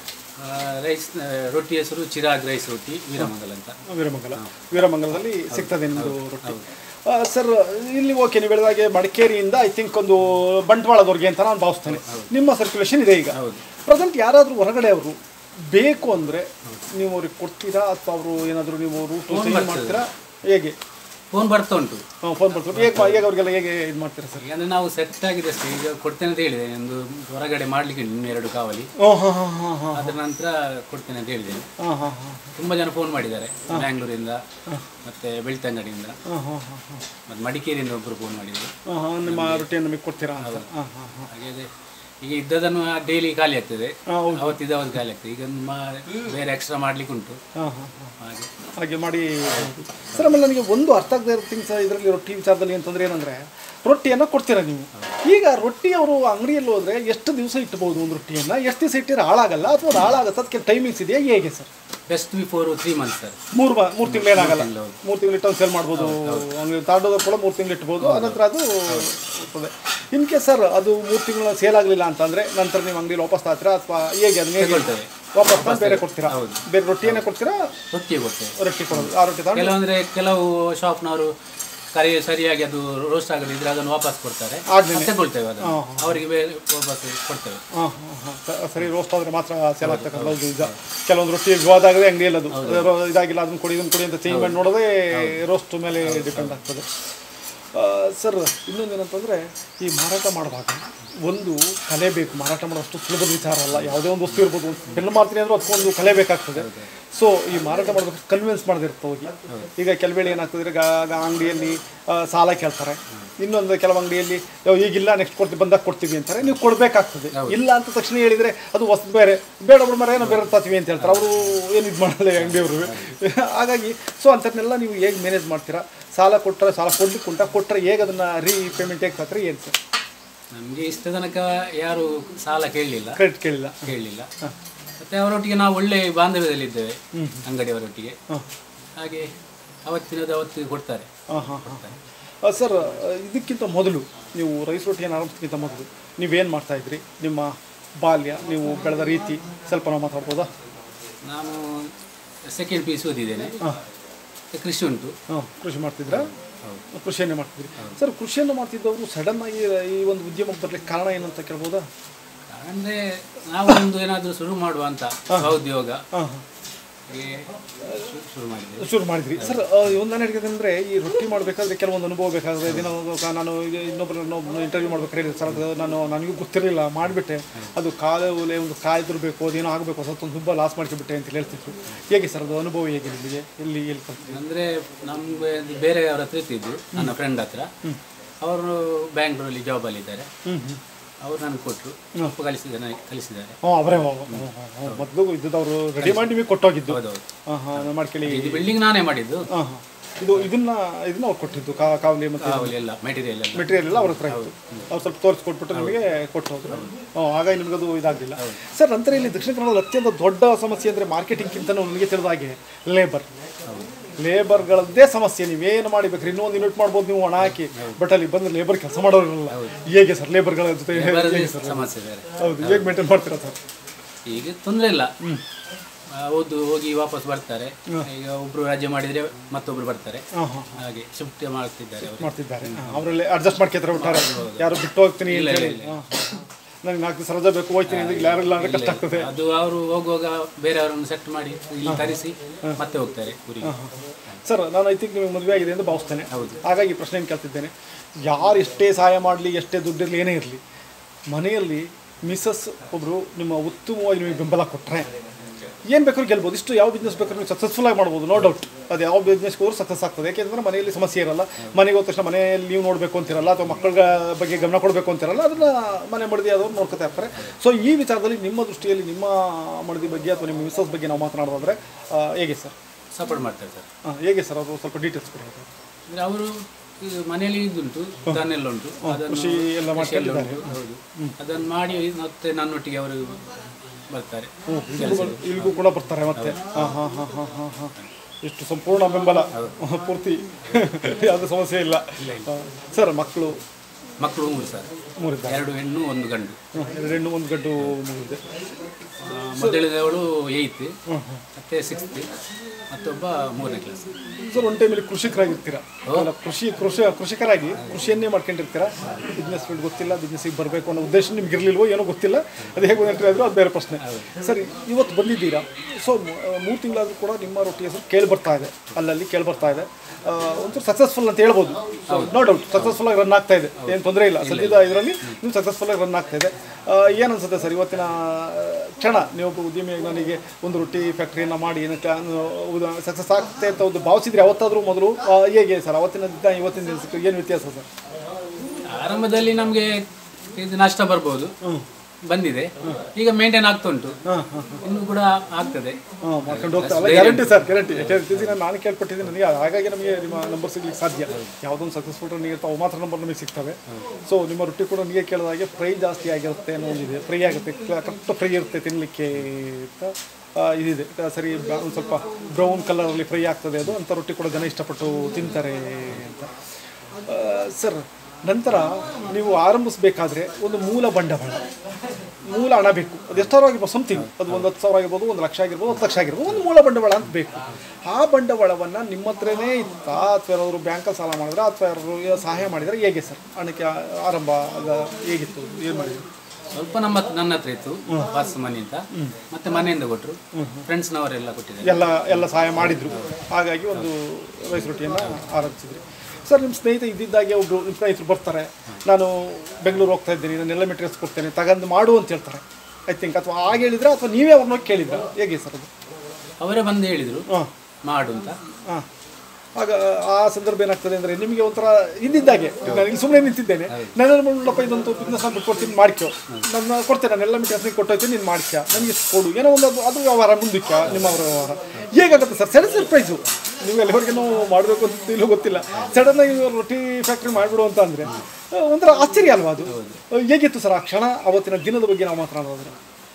ಆ, ರೈಸ್ ಆ, ರೊಟ್ಟಿ ಹೆಸರು ಚಿರಾಗ್ ರೈಸ್ ರೊಟ್ಟಿ ವೀರಮಂಗಲ ಅಂತ ವೀರಮಂಗಲ ವೀರಮಂಗಲದಲ್ಲಿ ಸಿಗ್ತದೆ ನಿಮ್ಮದು ರೊಟ್ಟಿ ಆ, ಸರ್ ಇಲ್ಲಿ ಓಕೆ ನೀವು ಹೇಳಿದಾಗೆ ಮಡಿಕೇರಿಯಿಂದ ಐ ಥಿಂಕ್ ಒಂದು ಬಂಟ್ವಾಳದವ್ರಿಗೆ ಅಂತ ನಾನು ಭಾವಿಸ್ತೇನೆ ನಿಮ್ಮ ಸರ್ಕ್ಯುಲೇಷನ್ ಇದೆ ಈಗ ಹೌದು. ಪ್ರೆಸೆಂಟ್ ಯಾರಾದರೂ ಹೊರಗಡೆ ಅವರು ಬೇಕು ಅಂದರೆ ನೀವು ಅವ್ರಿಗೆ ಕೊಡ್ತೀರಾ ಅಥವಾ ಅವರು ಏನಾದರೂ ನೀವು ರೂಟ್ ಚೇಂಜ್ ಮಾಡ್ತೀರಾ ಹೇಗೆ ಫೋನ್ ಬರ್ತಾ ಉಂಟು ಫೋನ್ ಬರ್ತಾರೆ ಹೇಗೆ ಹೇಗೆ ಅವ್ರಿಗೆಲ್ಲ ಹೇಗೆ ಇದು ಮಾಡ್ತೀರಾ ಸರ್ ಯಾಕಂದ್ರೆ ನಾವು ಸೆಟ್ ಆಗಿದೆ ಅಷ್ಟೇ ಈಗ ಕೊಡ್ತೇನೆ ಅಂತ ಹೇಳಿದೆ ಒಂದು ಹೊರಗಡೆ ಮಾಡ್ಲಿಕ್ಕೆ ಉಂಟು, ಇನ್ನೆರಡು ಕಾವಲಿ ಓ ಹಾಂ ಹಾಂ ಹಾಂ ಹಾಂ ಅದರ ನಂತರ ಕೊಡ್ತೇನೆ ಅಂತ ಹೇಳಿದ್ದೇನೆ ಹಾಂ ಹಾಂ ಹಾಂ ತುಂಬಾ ಜನ ಫೋನ್ ಮಾಡಿದ್ದಾರೆ ಬ್ಯಾಂಗ್ಳೂರಿಂದ ಮತ್ತೆ ಬೆಳ್ತಂಗಡಿಯಿಂದ ಹಾಂ ಹಾಂ ಹಾಂ ಹಾಂ ಮತ್ತೆ ಮಡಿಕೇರಿಯಿಂದ ಒಬ್ಬರು ಫೋನ್ ಮಾಡಿದ್ರು ಹಾಂ ಹಾಂ ನಿಮ್ಮ ರೊಟ್ಟಿಯನ್ನು ನಮಗೆ ಕೊಡ್ತೀರಾ ಅಂತ ಹಾಂ ಹಾಂ ಹಾಂ ಹಾಗೆ ಅದೇ ಈಗ ಇದ್ದದನ್ನು ಡೈಲಿ ಖಾಲಿ ಆಗ್ತದೆ ಹಾಂ ಹೌದು ಅವತ್ತಿದ್ದ ಅವತ್ತು ಖಾಲಿ ಆಗ್ತದೆ ಈಗ ಮ- ಬೇರೆ ಎಕ್ಸ್ಟ್ರಾ ಮಾಡ್ಲಿಕ್ಕೆ ಉಂಟು ಹಾಂ ಹಾಂ ಹಾಂ ಹಾಗೆ ಹಾಗೆ ಮಾಡಿ ಸರ್ ಆಮೇಲೆ ನನಗೆ ಒಂದು ಅರ್ಥ ಆಗದೆ ಇರೋ ಥಿಂಗ್ಸ್ ಇದರಲ್ಲಿ ರೊಟ್ಟಿ ವಿಚಾರದಲ್ಲಿ ಅಂತಂದ್ರೆ ಏನಂದರೆ ರೊಟ್ಟಿಯನ್ನು ಕೊಡ್ತೀರಾ ನೀವು ಈಗ ರೊಟ್ಟಿ ಅವರು ಅಂಗಡಿಯಲ್ಲಿ ಹೋದರೆ ಎಷ್ಟು ದಿವಸ ಇಟ್ಬೋದು ಒಂದು ರೊಟ್ಟಿಯನ್ನು ಎಷ್ಟು ದಿವಸ ಇಟ್ಟಿದ್ರೆ ಹಾಳಾಗಲ್ಲ ಅಥವಾ ಅದು ಹಾಳಾಗುತ್ತೆ ಅದಕ್ಕೆ ಟೈಮಿಂಗ್ಸ್ ಇದೆಯಾ ಹೇಗೆ sir best before three months sir ಮೂರು ಬ ಮೂರು ತಿಂಗಳು ಏನಾಗಲ್ಲ ತಿಂಗಳು. ಮೂರು ತಿಂಗಳು ಇಟ್ಟು ಸೇಲ್ ಮಾಡ್ಬೋದು ಅಂಗಡಿ ತಾಂಡೋದ್ರು ಕೂಡ ಮೂರು ತಿಂಗಳು ಇಟ್ಬೋದು ಅನಂತರ ಅದು ಇರ್ತದೆ ಇನ್ ಕೇಸ್ ಸರ್ ಅದು ಮೂರು ತಿಂಗಳು ಸೇಲ್ ಆಗಲಿಲ್ಲ ಅಂತಂದರೆ ನಂತರ ನೀವು ಅಂಗಡಿಯಲ್ಲಿ ವಾಪಸ್ ತಾತ್ರಾ ಅಥವಾ ಹೇಗೆ ಅದನ್ನ ಹೇಗೆ ತಗೊಳ್ತೇವೆ ವಾಪಸ್ ತಂದು ಬೇರೆ ಕೊಡ್ತೀರಾ ಹೌದು. ಬೇರೆ ರೊಟ್ಟಿಯನ್ನೇ ಕೊಡ್ತೀರಾ ರೊಟ್ಟಿ ಕೊಡ್ತೇವೆ ರೊಟ್ಟಿ ಕೊಡೋದು ಆ ರೊಟ್ಟಿ ತಗೊಂಡು ಕೆಲವಂದ್ರೆ ಕೆಲವು ಶಾಪ್ನವರು ಕರಿ ಸರಿಯಾಗಿ ಅದು ರೋಸ್ಟ್ ಆಗದಿದ್ರೆ ಅದನ್ನು ವಾಪಸ್ ಕೊಡ್ತಾರೆ ಆಗ್ಲಿಲ್ಲ. ಮತ್ತೆ ಕೊಡ್ತೇವೆ ಅದನ್ನು ಅವರಿಗೆ ಬೇರೆ ವಾಪಸ್ ಕೊಡ್ತೇವೆ ಹಾಂ ಹಾಂ ಹಾಂ ಸ- ಸರಿ ರೋಸ್ಟ್ ಆದರೆ ಮಾತ್ರ ಸೇಲ್ ಆಗ್ತಕ್ಕಂಥ ಹೌದು ನಿಜ ಕೆಲವೊಂದು ರೊಟ್ಟಿ ವಿವಾದಾಗದೆ ಅಂಗಡಿಯಲ್ಲಿ ಅದು ರೋ- ಇದಾಗಿಲ್ಲ ಅದನ್ನ ಕೊಡಿ ಇದನ್ನು ಕೊಡಿ ಅಂತ ಚೇಂಜ್ ಮಾಡಿ ನೋಡೋದೇ ರೋಸ್ಟ್ ಮೇಲೆ ಡಿಪೆಂಡ್ ಆಗ್ತದೆ ಆ, ಸರ್ ಇನ್ನೊಂದು ಏನಂತಂದರೆ ಈ ಮಾರಾಟ ಮಾಡುವಾಗ ಒಂದು ಕಲೆ ಬೇಕು ಮಾರಾಟ ಮಾಡೋಷ್ಟು ಸುಲಭದ ವಿಚಾರ ಅಲ್ಲ ಯಾವುದೇ ಒಂದು ವಸ್ತು ಇರ್ಬೋದು ಒಂದು ಪೆನ್ ಮಾಡ್ತೀನಿ ಅಂದರೂ ಅದಕ್ಕೊಂದು ಕಲೆ ಬೇಕಾಗ್ತದೆ ಸೊ ಈ ಮಾರಾಟ ಮಾಡಬೇಕು ಕನ್ವಿನ್ಸ್ ಮಾಡದಿರ್ತ ಹೋಗಿ ಈಗ ಕೆಲವೇಳೆ ಏನಾಗ್ತದೆ ಈಗ ಗ- ಅಂಗಡಿಯಲ್ಲಿ ಆ, ಸಾಲ ಕೇಳ್ತಾರೆ ಇನ್ನೊಂದು ಕೆಲವು ಅಂಗಡಿಯಲ್ಲಿ "ಯಾವ ಈಗಿಲ್ಲ ನೆಕ್ಸ್ಟ್ ಕೊಡ್ತೀವಿ ಬಂದಾಗ ಕೊಡ್ತೀವಿ ಅಂತಾರೆ ನೀವು ಕೊಡಬೇಕಾಗ್ತದೆ ಇಲ್ಲ ಅಂತ ತಕ್ಷಣ ಹೇಳಿದರೆ ಅದು ವಸ್ತು ಬೇರೆ ಬೇಡ ಬಿಡು ಮರ ಏನೋ ಬೇರೆ ತಾತೀವಿ ಅಂತ ಹೇಳ್ತಾರೆ ಅವರು ಏನು ಇದು ಮಾಡಲ್ಲ ಈ ಅಂಗಡಿಯವರು ಹಾಗಾಗಿ ಸೊ ಅಂಥದ್ನೆಲ್ಲ ನೀವು ಹೇಗೆ ಮ್ಯಾನೇಜ್ ಮಾಡ್ತೀರಾ ಸಾಲ ಕೊಟ್ಟರೆ ಸಾಲ ಕೊಡ್ಲಿಕ್ಕೆ ಉಂಟಾ ಕೊಟ್ಟರೆ ಹೇಗೆ ಅದನ್ನು ರೀಪೇಮೆಂಟ್ ಹೇಗೆ ತತ್ರೆ ಏನು ಸರ್ ನಮಗೆ ಇಷ್ಟ ತನಕ ಯಾರು ಸಾಲ ಕೇಳಲಿಲ್ಲ ಕ್ರೆಡಿಟ್ ಕೇಳಿಲ್ಲ ಕೇಳಲಿಲ್ಲ ಮತ್ತೆ ಅವರೊಟ್ಟಿಗೆ ನಾವು ಒಳ್ಳೆ ಬಾಂಧವ್ಯದಲ್ಲಿದ್ದೇವೆ ಅಂಗಡಿಯವರೊಟ್ಟಿಗೆ ಹಾಂ ಹಾಗೆ ಅವತ್ತಿನದು ಅವತ್ತಿಗೆ ಕೊಡ್ತಾರೆ ಹಾಂ ಹಾಂ ಹಾಂ ಸರ್ ಇದಕ್ಕಿಂತ ಮೊದಲು ನೀವು ರೈಸ್ ರೊಟ್ಟಿಯನ್ನು ಆರಂಭಿಸೋಕ್ಕಿಂತ ಮೊದಲು ನೀವೇನು ಮಾಡ್ತಾಯಿದ್ರಿ ನಿಮ್ಮ ಬಾಲ್ಯ ನೀವು ಬೆಳೆದ ರೀತಿ ಸ್ವಲ್ಪ ನಾವು ಮಾತಾಡ್ಬೋದಾ ನಾನು ಸೆಕೆಂಡ್ ಪೀಸ್ ಓದಿದ್ದೇನೆ ಹಾಂ ಕೃಷಿ ಉಂಟು ಹಾಂ ಕೃಷಿ ಮಾಡ್ತಿದ್ರಾ ಕೃಷಿಯನ್ನೇ ಮಾಡ್ತಿದ್ರಿ ಸರ್ ಕೃಷಿಯನ್ನು ಮಾಡ್ತಿದ್ದವರು ಸಡನ್ ಆಗಿ ಈ ಒಂದು ಉದ್ಯಮಕ್ಕೆ ಬರ್ಲಿಕ್ಕೆ ಕಾರಣ ಏನಂತ ಕೇಳ್ಬೋದಾ ಅಂದರೆ ನಾವು ಒಂದು ಏನಾದರೂ ಶುರು ಮಾಡುವ ಅಂತ ಉದ್ಯೋಗ ಹಾಂ ಹಾಂ ಶು- ಶುರು ಮಾಡಿದ್ದೇವೆ ಶುರು ಮಾಡಿದ್ರಿ ಸರ್ ಒಂದು ನಾನು ಹೇಳಿದೆ ಅಂದರೆ ಈ ರೊಟ್ಟಿ ಮಾಡಬೇಕಾದ್ರೆ ಕೆಲವೊಂದು ಅನುಭವ ಬೇಕಾದ್ರೆ ದಿನ ಒಂದು ಕ- ನಾನು ಈಗ ಇನ್ನೊಬ್ಬರು ಇಂಟರ್ವ್ಯೂ ಮಾಡ್ಬೇಕಾದ್ರೆ ಹೇಳಿದೆ ಸರ್ ಅದು ನಾನು ನನಗೂ ಗೊತ್ತಿರಲಿಲ್ಲ ಮಾಡಿಬಿಟ್ಟೆ ಅದು ಕಾಲು ಒಲೆ ಒಂದು ಕಾಯ್ದಿರಬೇಕು ಅದೇನೋ ಆಗಬೇಕು ಸ್ವಲ್ಪ ತುಂಬ ಲಾಸ್ ಮಾಡ್ಕೊಂಡ್ಬಿಟ್ಟೆ ಅಂತ ಹೇಳ್ತಿದ್ರು ಹೇಗೆ ಸರ್ ಅದು ಅನುಭವ ಹೇಗೆ ನಿಮಗೆ ಎಲ್ಲಿ ಎಲ್ಲಿ ಕಲ್ತ್ರಿ ಅಂದರೆ ನಮಗೆ ಬೇರೆಯವ್ರ ಹತ್ರ ಇತ್ತಿದ್ದು ನನ್ನ ಫ್ರೆಂಡ್ ಹತ್ರ ಅವರು ಬ್ಯಾಂಗ್ಳೂರಲ್ಲಿ ಜಾಬಲ್ಲಿ ಇದ್ದಾರೆ ಹ್ಞೂ ಹ್ಞೂ ಅವ್ರು ನನಗೆ ಕೊಟ್ಟರು ಉಪ್ಪು ಕಲಿಸಿದ್ದಾರೆ ಕಲಿಸಿದ್ದಾರೆ ಹ್ಞೂ ಅವರೇ ಮೊದಲು ಇದ್ದದ್ದು ಅವರು ರೆಡಿ ಮಾಡಿ ನಿಮಗೆ ಕೊಟ್ಟೋಗಿದ್ದು ಹೌದೌದು ಹಾಂ ಹಾಂ ಮಾಡ್ಕೊಳ್ಳಿ ಇದು ಬಿಲ್ಡಿಂಗ್ ನಾನೇ ಮಾಡಿದ್ದು ಹಾಂ ಹಾಂ ಇದು ಇದನ್ನ ಇದನ್ನ ಅವ್ರು ಕೊಟ್ಟಿದ್ದು ಕಾ ಕಾವಲಿ ಮತ್ತು ಕಾವಲಿ ಎಲ್ಲ ಮೆಟೀರಿಯಲ್ ಎಲ್ಲ ಮೆಟೀರಿಯಲ್ ಎಲ್ಲ ಅವ್ರ ಹತ್ರ ಇತ್ತು ಅವ್ರು ಸ್ವಲ್ಪ ತೋರಿಸ್ಕೊಟ್ಬಿಟ್ಟು ನಿಮಗೆ ಕೊಟ್ಟು ಹೋದ್ರು ಹ್ಞೂ ಹಾಗಾಗಿ ನಿಮಗದು ಇದಾಗಲಿಲ್ಲ ಸರ್ ನಂತರ ಇಲ್ಲಿ ದಕ್ಷಿಣ ಕನ್ನಡದ ಅತ್ಯಂತ ದೊಡ್ಡ ಸಮಸ್ಯೆ ಅಂದರೆ ಮಾರ್ಕೆಟಿಂಗ್ಗಿಂತ ನನಗೆ ತಿಳಿದ ಹಾಗೆ ಲೇಬರ್ ಲೇಬರ್ಗಳದ್ದೇ ಸಮಸ್ಯೆ ನೀವೇನು ಮಾಡಿಬೇಕ್ರಿ ಇನ್ನೊಂದು ಯೂನಿಟ್ ಮಾಡ್ಬೋದು ನೀವು ಹಣ ಹಾಕಿ ಬಟ್ ಅಲ್ಲಿ ಬಂದು ಲೇಬರ್ ಕೆಲಸ ಮಾಡೋರಿರಲ್ಲ ಹೇಗೆ ಸರ್ ಲೇಬರ್ಗಳ ಜೊತೆ ಬರದೇ ಸಮಸ್ಯೆ ಬೇರೆ ಹೌದು ಹೇಗೆ ಮೇಂಟೈನ್ ಮಾಡ್ತೀರಾ ಸರ್ ಈಗ ತೊಂದರೆ ಇಲ್ಲ ಆ, ಓದು ಹೋಗಿ ವಾಪಸ್ ಬರ್ತಾರೆ ಈಗ ಒಬ್ರು ರಜೆ ಮಾಡಿದ್ರೆ ಮತ್ತೊಬ್ರು ಬರ್ತಾರೆ ಹಾಂ ಹಾಂ ಹಾಗೆ ಶಿಫ್ಟ್ ಮಾಡ್ತಿದ್ದಾರೆ ಅವರು ಮಾಡ್ತಿದ್ದಾರೆ ಅವರಲ್ಲಿ ಅಡ್ಜಸ್ಟ್ ಮಾಡ್ಕೊತಾರೆ ಬಿಟ್ಟಾರೆ ಯಾರು ಬಿಟ್ಟು ಹೋಗ್ತೀನಿ ಅಂತ ಹೇಳಿ ಹಾಂ. ನನಗೆ ನಾಲ್ಕು ದಿವಸ ರಜೆ ಬೇಕು ಹೋಗ್ತೀನಿ ಅಂದ್ರೆ ಯಾರು ಇಲ್ಲ ಅಂದ್ರೆ ಕಷ್ಟ ಆಗ್ತದೆ ಅದು ಅವರು ಹೋಗುವಾಗ ಬೇರೆಯವರನ್ನು ಸೆಟ್ ಮಾಡಿ ಇಲ್ಲಿ ತರಿಸಿ ಮತ್ತೆ ಹೋಗ್ತಾರೆ ಊರಿಗೆ ಸರ್ ನಾನು ಐ ಥಿಂಕ್ ನಿಮಗೆ ಮದುವೆ ಆಗಿದೆ ಎಂದು ಭಾವಿಸ್ತೇನೆ ಹೌದು. ಹಾಗಾಗಿ ಈ ಪ್ರಶ್ನೆಯನ್ನು ಕೇಳ್ತಿದ್ದೇನೆ ಯಾರು ಎಷ್ಟೇ ಸಹಾಯ ಮಾಡಲಿ ಎಷ್ಟೇ ದುಡ್ಡಿರಲಿ ಏನೇ ಇರಲಿ ಮನೆಯಲ್ಲಿ ಮಿಸಸ್ ಒಬ್ಬರು ನಿಮ್ಮ ಉತ್ತಮವಾಗಿ ನಿಮಗೆ ಬೆಂಬಲ ಕೊಟ್ಟರೆ ಏನು ಬೇಕಾದ್ರೂ ಗೆಲ್ಬೋದು ಇಷ್ಟು ಯಾವ ಬಿಸ್ನೆಸ್ ಬೇಕಾದ್ರೂ ನೀವು ಸಕ್ಸಸ್ಫುಲ್ ಆಗಿ ಮಾಡ್ಬೋದು ನೋ ಡೌಟ್ ಅದು ಯಾವ ಬಿಸ್ನೆಸ್ಗೆ ಹೋದ್ರೂ ಸಕ್ಸಸ್ ಆಗ್ತದೆ ಯಾಕೆಂದ್ರೆ ಮನೆಯಲ್ಲಿ ಸಮಸ್ಯೆ ಇರಲ್ಲ ಮನೆಗೆ ಹೋದ ತಕ್ಷಣ ಮನೆಯಲ್ಲಿ ನೀವು ನೋಡಬೇಕು ಅಂತಿರಲ್ಲ ಅಥವಾ ಮಕ್ಕಳ ಬಗ್ಗೆ ಗಮನ ಕೊಡಬೇಕು ಅಂತಿರಲ್ಲ ಅದನ್ನು ಮನೆ ಮಡದಿ ಆದವ್ರು ನೋಡ್ಕೊತಾ ಇರ್ತಾರೆ ಸೊ ಈ ವಿಚಾರದಲ್ಲಿ ನಿಮ್ಮ ದೃಷ್ಟಿಯಲ್ಲಿ ನಿಮ್ಮ ಮಡದಿ ಬಗ್ಗೆ ಅಥವಾ ನಿಮ್ಮ ಮಿಸಸ್ ಬಗ್ಗೆ ನಾವು ಮಾತನಾಡೋದಾದ್ರೆ ಆ, ಹೇಗೆ ಸರ್ ಸಪೋರ್ಟ್ ಮಾಡ್ತಾರೆ ಸರ್ ಹಾಂ ಹೇಗೆ ಸರ್ ಅದು ಸ್ವಲ್ಪ ಡೀಟೇಲ್ಸ್ ಕೊಡಿ ಅಂದ್ರೆ ಅವರು ಇದು ಮನೆಯಲ್ಲಿ ಇದುಂಟು ದನೆಲ್ಲ ಉಂಟು ಅದನ್ನು ಕೃಷಿ ಎಲ್ಲ ಕೃಷಿ ಎಲ್ಲ ಉಂಟು ಹೌದು ಅದನ್ನು ಮಾಡಿ ಮತ್ತೆ ನನ್ನೊಟ್ಟಿಗೆ ಅವರು ಬರ್ತಾರೆ ಇಲ್ಲಿಗೂ ಕೂಡ ಬರ್ತಾರೆ ಮತ್ತೆ ಹಾಂ ಹಾಂ ಹಾಂ ಹಾಂ ಹಾಂ ಹಾಂ ಇಷ್ಟು ಸಂಪೂರ್ಣ ಬೆಂಬಲ ಪೂರ್ತಿ ಯಾವುದೇ ಸಮಸ್ಯೆ ಇಲ್ಲ ಸರ್ ಮಕ್ಕಳು ಮಕ್ಕಳು ಮೂರು ಸರ್ ಮೂರಿದ್ದಾರೆ ಎರಡು ಹೆಣ್ಣು ಒಂದು ಗಂಡು ಹ್ಮ್, ಎರಡು ಹೆಣ್ಣು ಒಂದು ಗಂಡು ಮೂರಿದೆ ಆ, ಮೊದಲಿದವಳು ಏಯ್ತ್ ಮತ್ತೆ ಸಿಕ್ಸ್ತ್ ಮತ್ತೊಬ್ಬ ಮೂರನೇ ಕ್ಲಾಸ್ ಸರ್ ಒಂದು ಟೈಮಲ್ಲಿ ಕೃಷಿಕರಾಗಿರ್ತೀರಾ ಅಲ್ಲ ಕೃಷಿ ಕೃಷಿ ಕೃಷಿಕರಾಗಿ ಕೃಷಿಯನ್ನೇ ಮಾಡ್ಕೊಂಡಿರ್ತೀರಾ ಬಿಸ್ನೆಸ್ ಫೀಲ್ಡ್ ಗೊತ್ತಿಲ್ಲ ಬಿಸ್ನೆಸ್ಸಿಗೆ ಬರಬೇಕು ಅನ್ನೋ ಉದ್ದೇಶ ನಿಮ್ಗೆ ಇರಲಿಲ್ವೋ ಏನೋ ಗೊತ್ತಿಲ್ಲ ಅದು ಹೇಗೆ ಎಂಟ್ರಿ ಆದರೂ ಅದು ಬೇರೆ ಪ್ರಶ್ನೆ ಸರಿ ಇವತ್ತು ಬಂದಿದ್ದೀರಾ ಸೊ ಮೂರು ತಿಂಗಳಾದರೂ ಕೂಡ ನಿಮ್ಮ ರೊಟ್ಟಿ ಹೆಸರು ಕೇಳಿ ಬರ್ತಾ ಇದೆ ಅಲ್ಲಲ್ಲಿ ಕೇಳಿ ಬರ್ತಾ ಇದೆ ಆ, ಒಂಚೂರು ಸಕ್ಸಸ್ಫುಲ್ ಅಂತ ಹೇಳ್ಬೋದು ನೋ ಡೌಟ್ ಸಕ್ಸಸ್ಫುಲ್ ಆಗಿ ರನ್ ಆಗ್ತಾ ಇದೆ ಏನು ತೊಂದರೆ ಇಲ್ಲ ಸದ್ಯದ ಇದರಲ್ಲಿ ನೀವು ಸಕ್ಸಸ್ಫುಲ್ ಆಗಿ ರನ್ ಆಗ್ತಾ ಇದೆ ಏನು ಅನ್ಸುತ್ತೆ ಸರ್ ಇವತ್ತಿನ ಆ, ಕ್ಷಣ ನೀವೊಬ್ಬ ಉದ್ಯಮಿಯಾಗಿ ನನಗೆ ಒಂದು ರೊಟ್ಟಿ ಫ್ಯಾಕ್ಟ್ರಿಯನ್ನು ಮಾಡಿ ಏನಕ್ಕೆ ಸಕ್ಸಸ್ ಆಗ್ತದೆ ಅಂತ ಒಂದು ಭಾವಿಸಿದ್ರೆ ಯಾವತ್ತಾದರೂ ಮೊದಲು ಆ, ಹೇಗೆ ಸರ್ ಅವತ್ತಿನ ದಿನ ಇವತ್ತಿನ ದಿನಕ್ಕೆ ಏನು ವ್ಯತ್ಯಾಸ ಸರ್ ಆರಂಭದಲ್ಲಿ ನಮಗೆ ಇದು ನಷ್ಟ ಬರ್ಬೋದು ಬಂದಿದೆ ಈಗ ಮೇಂಟೈನ್ ಆಗ್ತಾ ಉಂಟು ಹಾಂ ಹಾಂ ಇನ್ನು ಕೂಡ ಆಗ್ತದೆ ಹಾಂ ಮಾಡ್ಕೊಂಡು ಹೋಗ್ತಾ ಅಲ್ಲ ಗ್ಯಾರಂಟಿ ಸರ್ ಗ್ಯಾರಂಟಿ ಯಾಕೆಂದ್ರೆ ದಿನ ನಾನು ಕೇಳ್ಪಟ್ಟಿದ್ದೀನಿ ನನಗೆ ಹಾಗಾಗಿ ನಮಗೆ ನಿಮ್ಮ ನಂಬರ್ ಸಿಗ್ಲಿಕ್ಕೆ ಸಾಧ್ಯ ಯಾವುದೊಂದು ಸಕ್ಸಸ್ಫುಲ್ ರನ್ನಿಂಗ್ ಇರ್ತಾವೆ ಅವು ಮಾತ್ರ ನಂಬರ್ ನಮಗೆ ಸಿಗ್ತವೆ ಸೊ ನಿಮ್ಮ ರೊಟ್ಟಿ ಕೂಡ ನಿಮಗೆ ಕೇಳಿದ ಹಾಗೆ ಫ್ರೈ ಜಾಸ್ತಿ ಆಗಿರುತ್ತೆ ಅನ್ನೋ ಒಂದಿದೆ ಫ್ರೈ ಆಗುತ್ತೆ ಕರೆಕ್ಟ್ ಫ್ರೈ ಇರುತ್ತೆ ತಿನ್ನಲಿಕ್ಕೆ ಅಂತ ಆ, ಇದಿದೆ ಆ, ಸರಿ ಬ- ಒಂದು ಸ್ವಲ್ಪ ಬ್ರೌನ್ ಕಲರಲ್ಲಿ ಫ್ರೈ ಆಗ್ತದೆ ಅದು ಅಂಥ ರೊಟ್ಟಿ ಕೂಡ ಜನ ಇಷ್ಟಪಟ್ಟು ತಿಂತಾರೆ ಅಂತ ಆ, ಸರ್ ನಂತರ ನೀವು ಆರಂಭಿಸಬೇಕಾದ್ರೆ ಒಂದು ಮೂಲ ಬಂಡವಾಳ ಮೂಲ ಹಣ ಬೇಕು ಅದು ಎಷ್ಟಾರು ಆಗಿರ್ಬೋದು ಸಮಥಿಂಗ್ ಅದು ಒಂದು ಹತ್ತು ಸಾವಿರ ಆಗಿರ್ಬೋದು ಒಂದು ಲಕ್ಷ ಆಗಿರ್ಬೋದು ಹತ್ತು ಲಕ್ಷ ಆಗಿರ್ಬೋದು ಒಂದು ಮೂಲ ಬಂಡವಾಳ ಅಂತ ಬೇಕು ಆ ಬಂಡವಾಳವನ್ನು ನಿಮ್ಮ ಹತ್ರನೇ ಇತ್ತಾ ಅಥವಾ ಯಾರಾದ್ರು ಬ್ಯಾಂಕಲ್ಲಿ ಸಾಲ ಮಾಡಿದ್ರೆ ಅಥವಾ ಯಾರು ಸಹಾಯ ಮಾಡಿದರೆ ಹೇಗೆ ಸರ್ ಹಣಕ್ಕೆ ಆ- ಆರಂಭ ಅದು ಹೇಗಿತ್ತು ಏನು ಮಾಡಿದ್ರು ಸ್ವಲ್ಪ ನಮ್ಮ ನನ್ನ ಹತ್ರ ಇತ್ತು ವಾಸ ಮನೆ ಅಂತ ಮತ್ತೆ ಮನೆಯಿಂದ ಕೊಟ್ಟರು ಫ್ರೆಂಡ್ಸ್ನವರೆಲ್ಲ ಕೊಟ್ಟಿದ್ದಾರೆ ಎಲ್ಲ ಎಲ್ಲ ಸಹಾಯ ಮಾಡಿದರು ಹಾಗಾಗಿ ಒಂದು ರೈಸ್ ರೊಟ್ಟಿಯನ್ನು ಆರಂಭಿಸಿದ್ರಿ ಸರ್ ನಿಮ್ಮ ಸ್ನೇಹಿತ ಇದ್ದಿದ್ದಾಗೆ ಒಬ್ಬರು ನಿಮ್ಮ ಸ್ನೇಹಿತರು ಬರ್ತಾರೆ ನಾನು ಬೆಂಗಳೂರು ಹೋಗ್ತಾ ಇದ್ದೀನಿ ನಾನೆಲ್ಲ ಮೆಟೀರಿಯಲ್ಸ್ ಕೊಡ್ತೇನೆ ತಗೊಂಡು ಮಾಡು ಅಂತ ಹೇಳ್ತಾರೆ ಐ ಥಿಂಕ್ ಅಥವಾ ಹಾಗೆ ಹೇಳಿದ್ರೆ ಅಥವಾ ನೀವೇ ಅವ್ರನ್ನ ಕೇಳಿದ್ರ ಹೇಗೆ ಸರ್ ಅದು ಅವರೇ ಬಂದು ಹೇಳಿದರು ಹಾಂ ಮಾಡು ಅಂತ ಹಾಂ ಆಗ ಆ ಸಂದರ್ಭ ಏನಾಗ್ತದೆ ಅಂದರೆ ನಿಮಗೆ ಒಂಥರ ಇದ್ದಿದ್ದಾಗೆ ನನಗೆ ಸುಮ್ಮನೆ ನಿಂತಿದ್ದೇನೆ ನನ್ನ ಮೂಲಪ್ಪ ಇದೊಂದು ಬಿಸ್ನೆಸ್ ಅಂತ ಕೊಡ್ತೀನಿ ಮಾಡ್ಕೋ ನನ್ನ ಕೊಡ್ತೇನೆ ನಾನೆಲ್ಲ ಮೆಟೀರಿಯಲ್ಸ್ ಕೊಟ್ಟೋಯ್ತೀನಿ ನೀನು ಮಾಡ್ಕ್ಯಾ ನನಗೆ ಇಷ್ಟು ಕೊಡು ಏನೋ ಒಂದು ಅದು ಅದು ವ್ಯವಹಾರ ಮುಂದಕ್ಕೆ ನಿಮ್ಮ ಅವರ ವ್ಯವಹಾರ ಹೇಗಾಗುತ್ತೆ ಸರ್ ಸಡನ್ ಸರ್ಪ್ರೈಸು ನೀವು ಎಲ್ಲಿವರೆಗೇನೋ ಮಾಡಬೇಕು ಅಂತ ಇಲ್ಲೋ ಗೊತ್ತಿಲ್ಲ ಸಡನ್ ಆಗಿ ರೊಟ್ಟಿ ಫ್ಯಾಕ್ಟ್ರಿ ಮಾಡಿಬಿಡು ಅಂತ ಅಂದರೆ ಒಂಥರ ಆಶ್ಚರ್ಯ ಅಲ್ವಾ ಅದು ಹೇಗಿತ್ತು ಸರ್ ಆ ಕ್ಷಣ ಅವತ್ತಿನ ದಿನದ ಬಗ್ಗೆ ನಾವು ಮಾತನಾಡೋದ್ರೆ